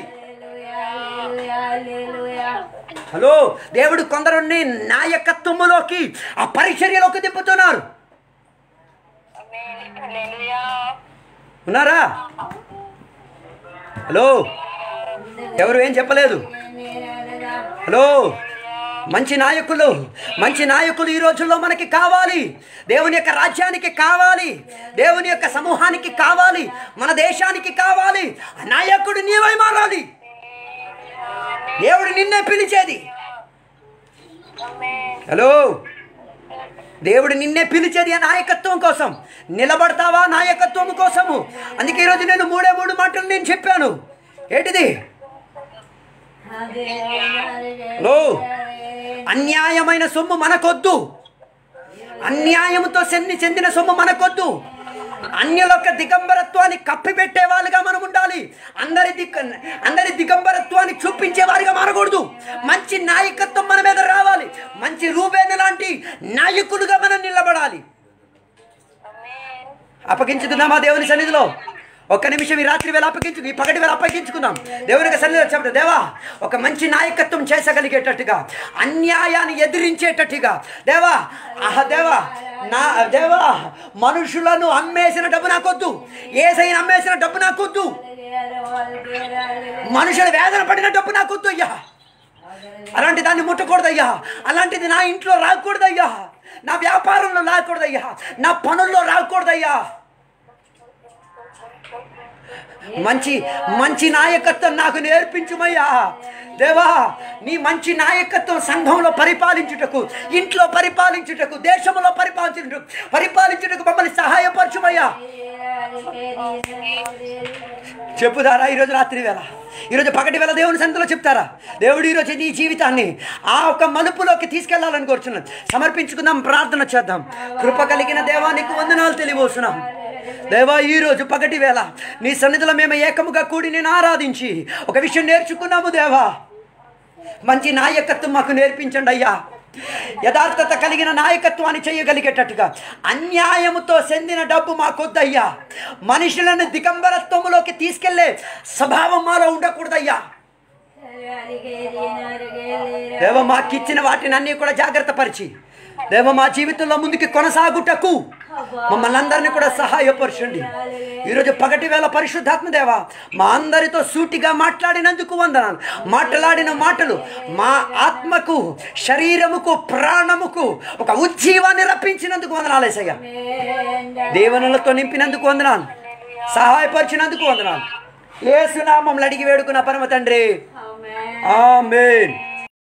హలో దేవుడు కొందరుని నాయకత్వములోకి ఆ పరిచర్యలోకి దింపుతున్నారు ఉన్నారా హలో ఎవరు ఏం చెప్పలేదు హలో మంచి నాయకులు మంచి నాయకులు ఈ రోజుల్లో మనకి కావాలి దేవుని యొక్క రాజ్యానికి కావాలి దేవుని యొక్క సమూహానికి కావాలి మన దేశానికి కావాలి ఆ నాయకుడు నీవై మారాలి దేవుడు నిన్నే పిలిచేది హలో దేవుడు నిన్నే పిలిచేది ఆ నాయకత్వం కోసం నిలబడతావా నాయకత్వం కోసము అందుకే ఈరోజు నేను మూడే మూడు మాటలు నేను చెప్పాను ఏంటిది హలో అన్యాయమైన సొమ్ము మనకొద్దు అన్యాయముతో చెంది చెందిన సొమ్ము మనకొద్దు అన్యులొక్క దిగంబరత్వాన్ని కప్పిపెట్టే వాళ్ళుగా మనం ఉండాలి అందరి దిక్ అందరి దిగంబరత్వాన్ని చూపించే వారిగా మారకూడదు మంచి నాయకత్వం మన మీద రావాలి మంచి రూపేణ లాంటి నాయకులుగా మనం నిలబడాలి అప్పగించుకుందామా దేవుని సన్నిధిలో ఒక్క నిమిషం ఈ రాత్రి వేళ అప్పగించు ఈ పగటి వేళ అప్పగించుకుందాం దేవునికి సన్నిధిలో చెప్పండి దేవా ఒక మంచి నాయకత్వం చేసగలిగేటట్టుగా అన్యాయాన్ని ఎదిరించేటట్టుగా దేవా ఆహ దేవా నా దేవా మనుషులను అమ్మేసిన డబ్బు నాకొద్దు ఏసైనా అమ్మేసిన డబ్బు నాకొద్దు మనుషుల వేదన పడిన డబ్బు నాకొద్దు అయ్యా అలాంటి దాన్ని ముట్టకూడదయ్యా అలాంటిది నా ఇంట్లో రాకూడదయ్యా నా వ్యాపారంలో రాకూడదయ్యా నా పనుల్లో రాకూడదయ్యా మంచి మంచి నాయకత్వం నాకు నేర్పించుమయ్యా దేవా నీ మంచి నాయకత్వం సంఘంలో పరిపాలించుటకు ఇంట్లో పరిపాలించుటకు దేశంలో పరిపాలించుటకు పరిపాలించుటకు మమ్మల్ని సహాయపరచుమయ్యా చెప్పుదారా ఈరోజు రాత్రి వేళ ఈరోజు పగటి వేళ దేవుని సంతలో చెప్తారా దేవుడు ఈరోజు నీ జీవితాన్ని ఆ ఒక మలుపులోకి తీసుకెళ్లాలని కోరుచున్నాను సమర్పించుకుందాం ప్రార్థన చేద్దాం కృప కలిగిన దేవానికి వందనాలు తెలియబోతున్నాం దేవా ఈ రోజు పగటి వేళ నీ సన్నిధిలో మేము ఏకముగా కూడి నేను ఆరాధించి ఒక విషయం నేర్చుకున్నాము దేవా మంచి నాయకత్వం మాకు నేర్పించండి అయ్యా యథార్థత కలిగిన నాయకత్వాన్ని చేయగలిగేటట్టుగా అన్యాయముతో చెందిన డబ్బు మాకొద్దయ్యా మనుషులను దిగంబరత్వములోకి తీసుకెళ్లే స్వభావం మాలో ఉండకూడదయ్యా దేవ మాకిచ్చిన వాటిని అన్ని కూడా జాగ్రత్త పరిచి దేవ మా జీవితంలో ముందుకి కొనసాగుటకు మమ్మల్ని అందరినీ కూడా సహాయపరచండి ఈరోజు పగటి వేళ పరిశుద్ధాత్మ దేవ మా అందరితో సూటిగా మాట్లాడినందుకు వందనాలు మాట్లాడిన మాటలు మా ఆత్మకు శరీరముకు ప్రాణముకు ఒక ఉజ్జీవాన్ని రప్పించినందుకు వందనాలు ఏసయ్య దేవనులతో నింపినందుకు వందనాలు సహాయపరిచినందుకు వందనాలు ఏసునామం అడిగి వేడుకున్న పరమ తండ్రి ఆమెన్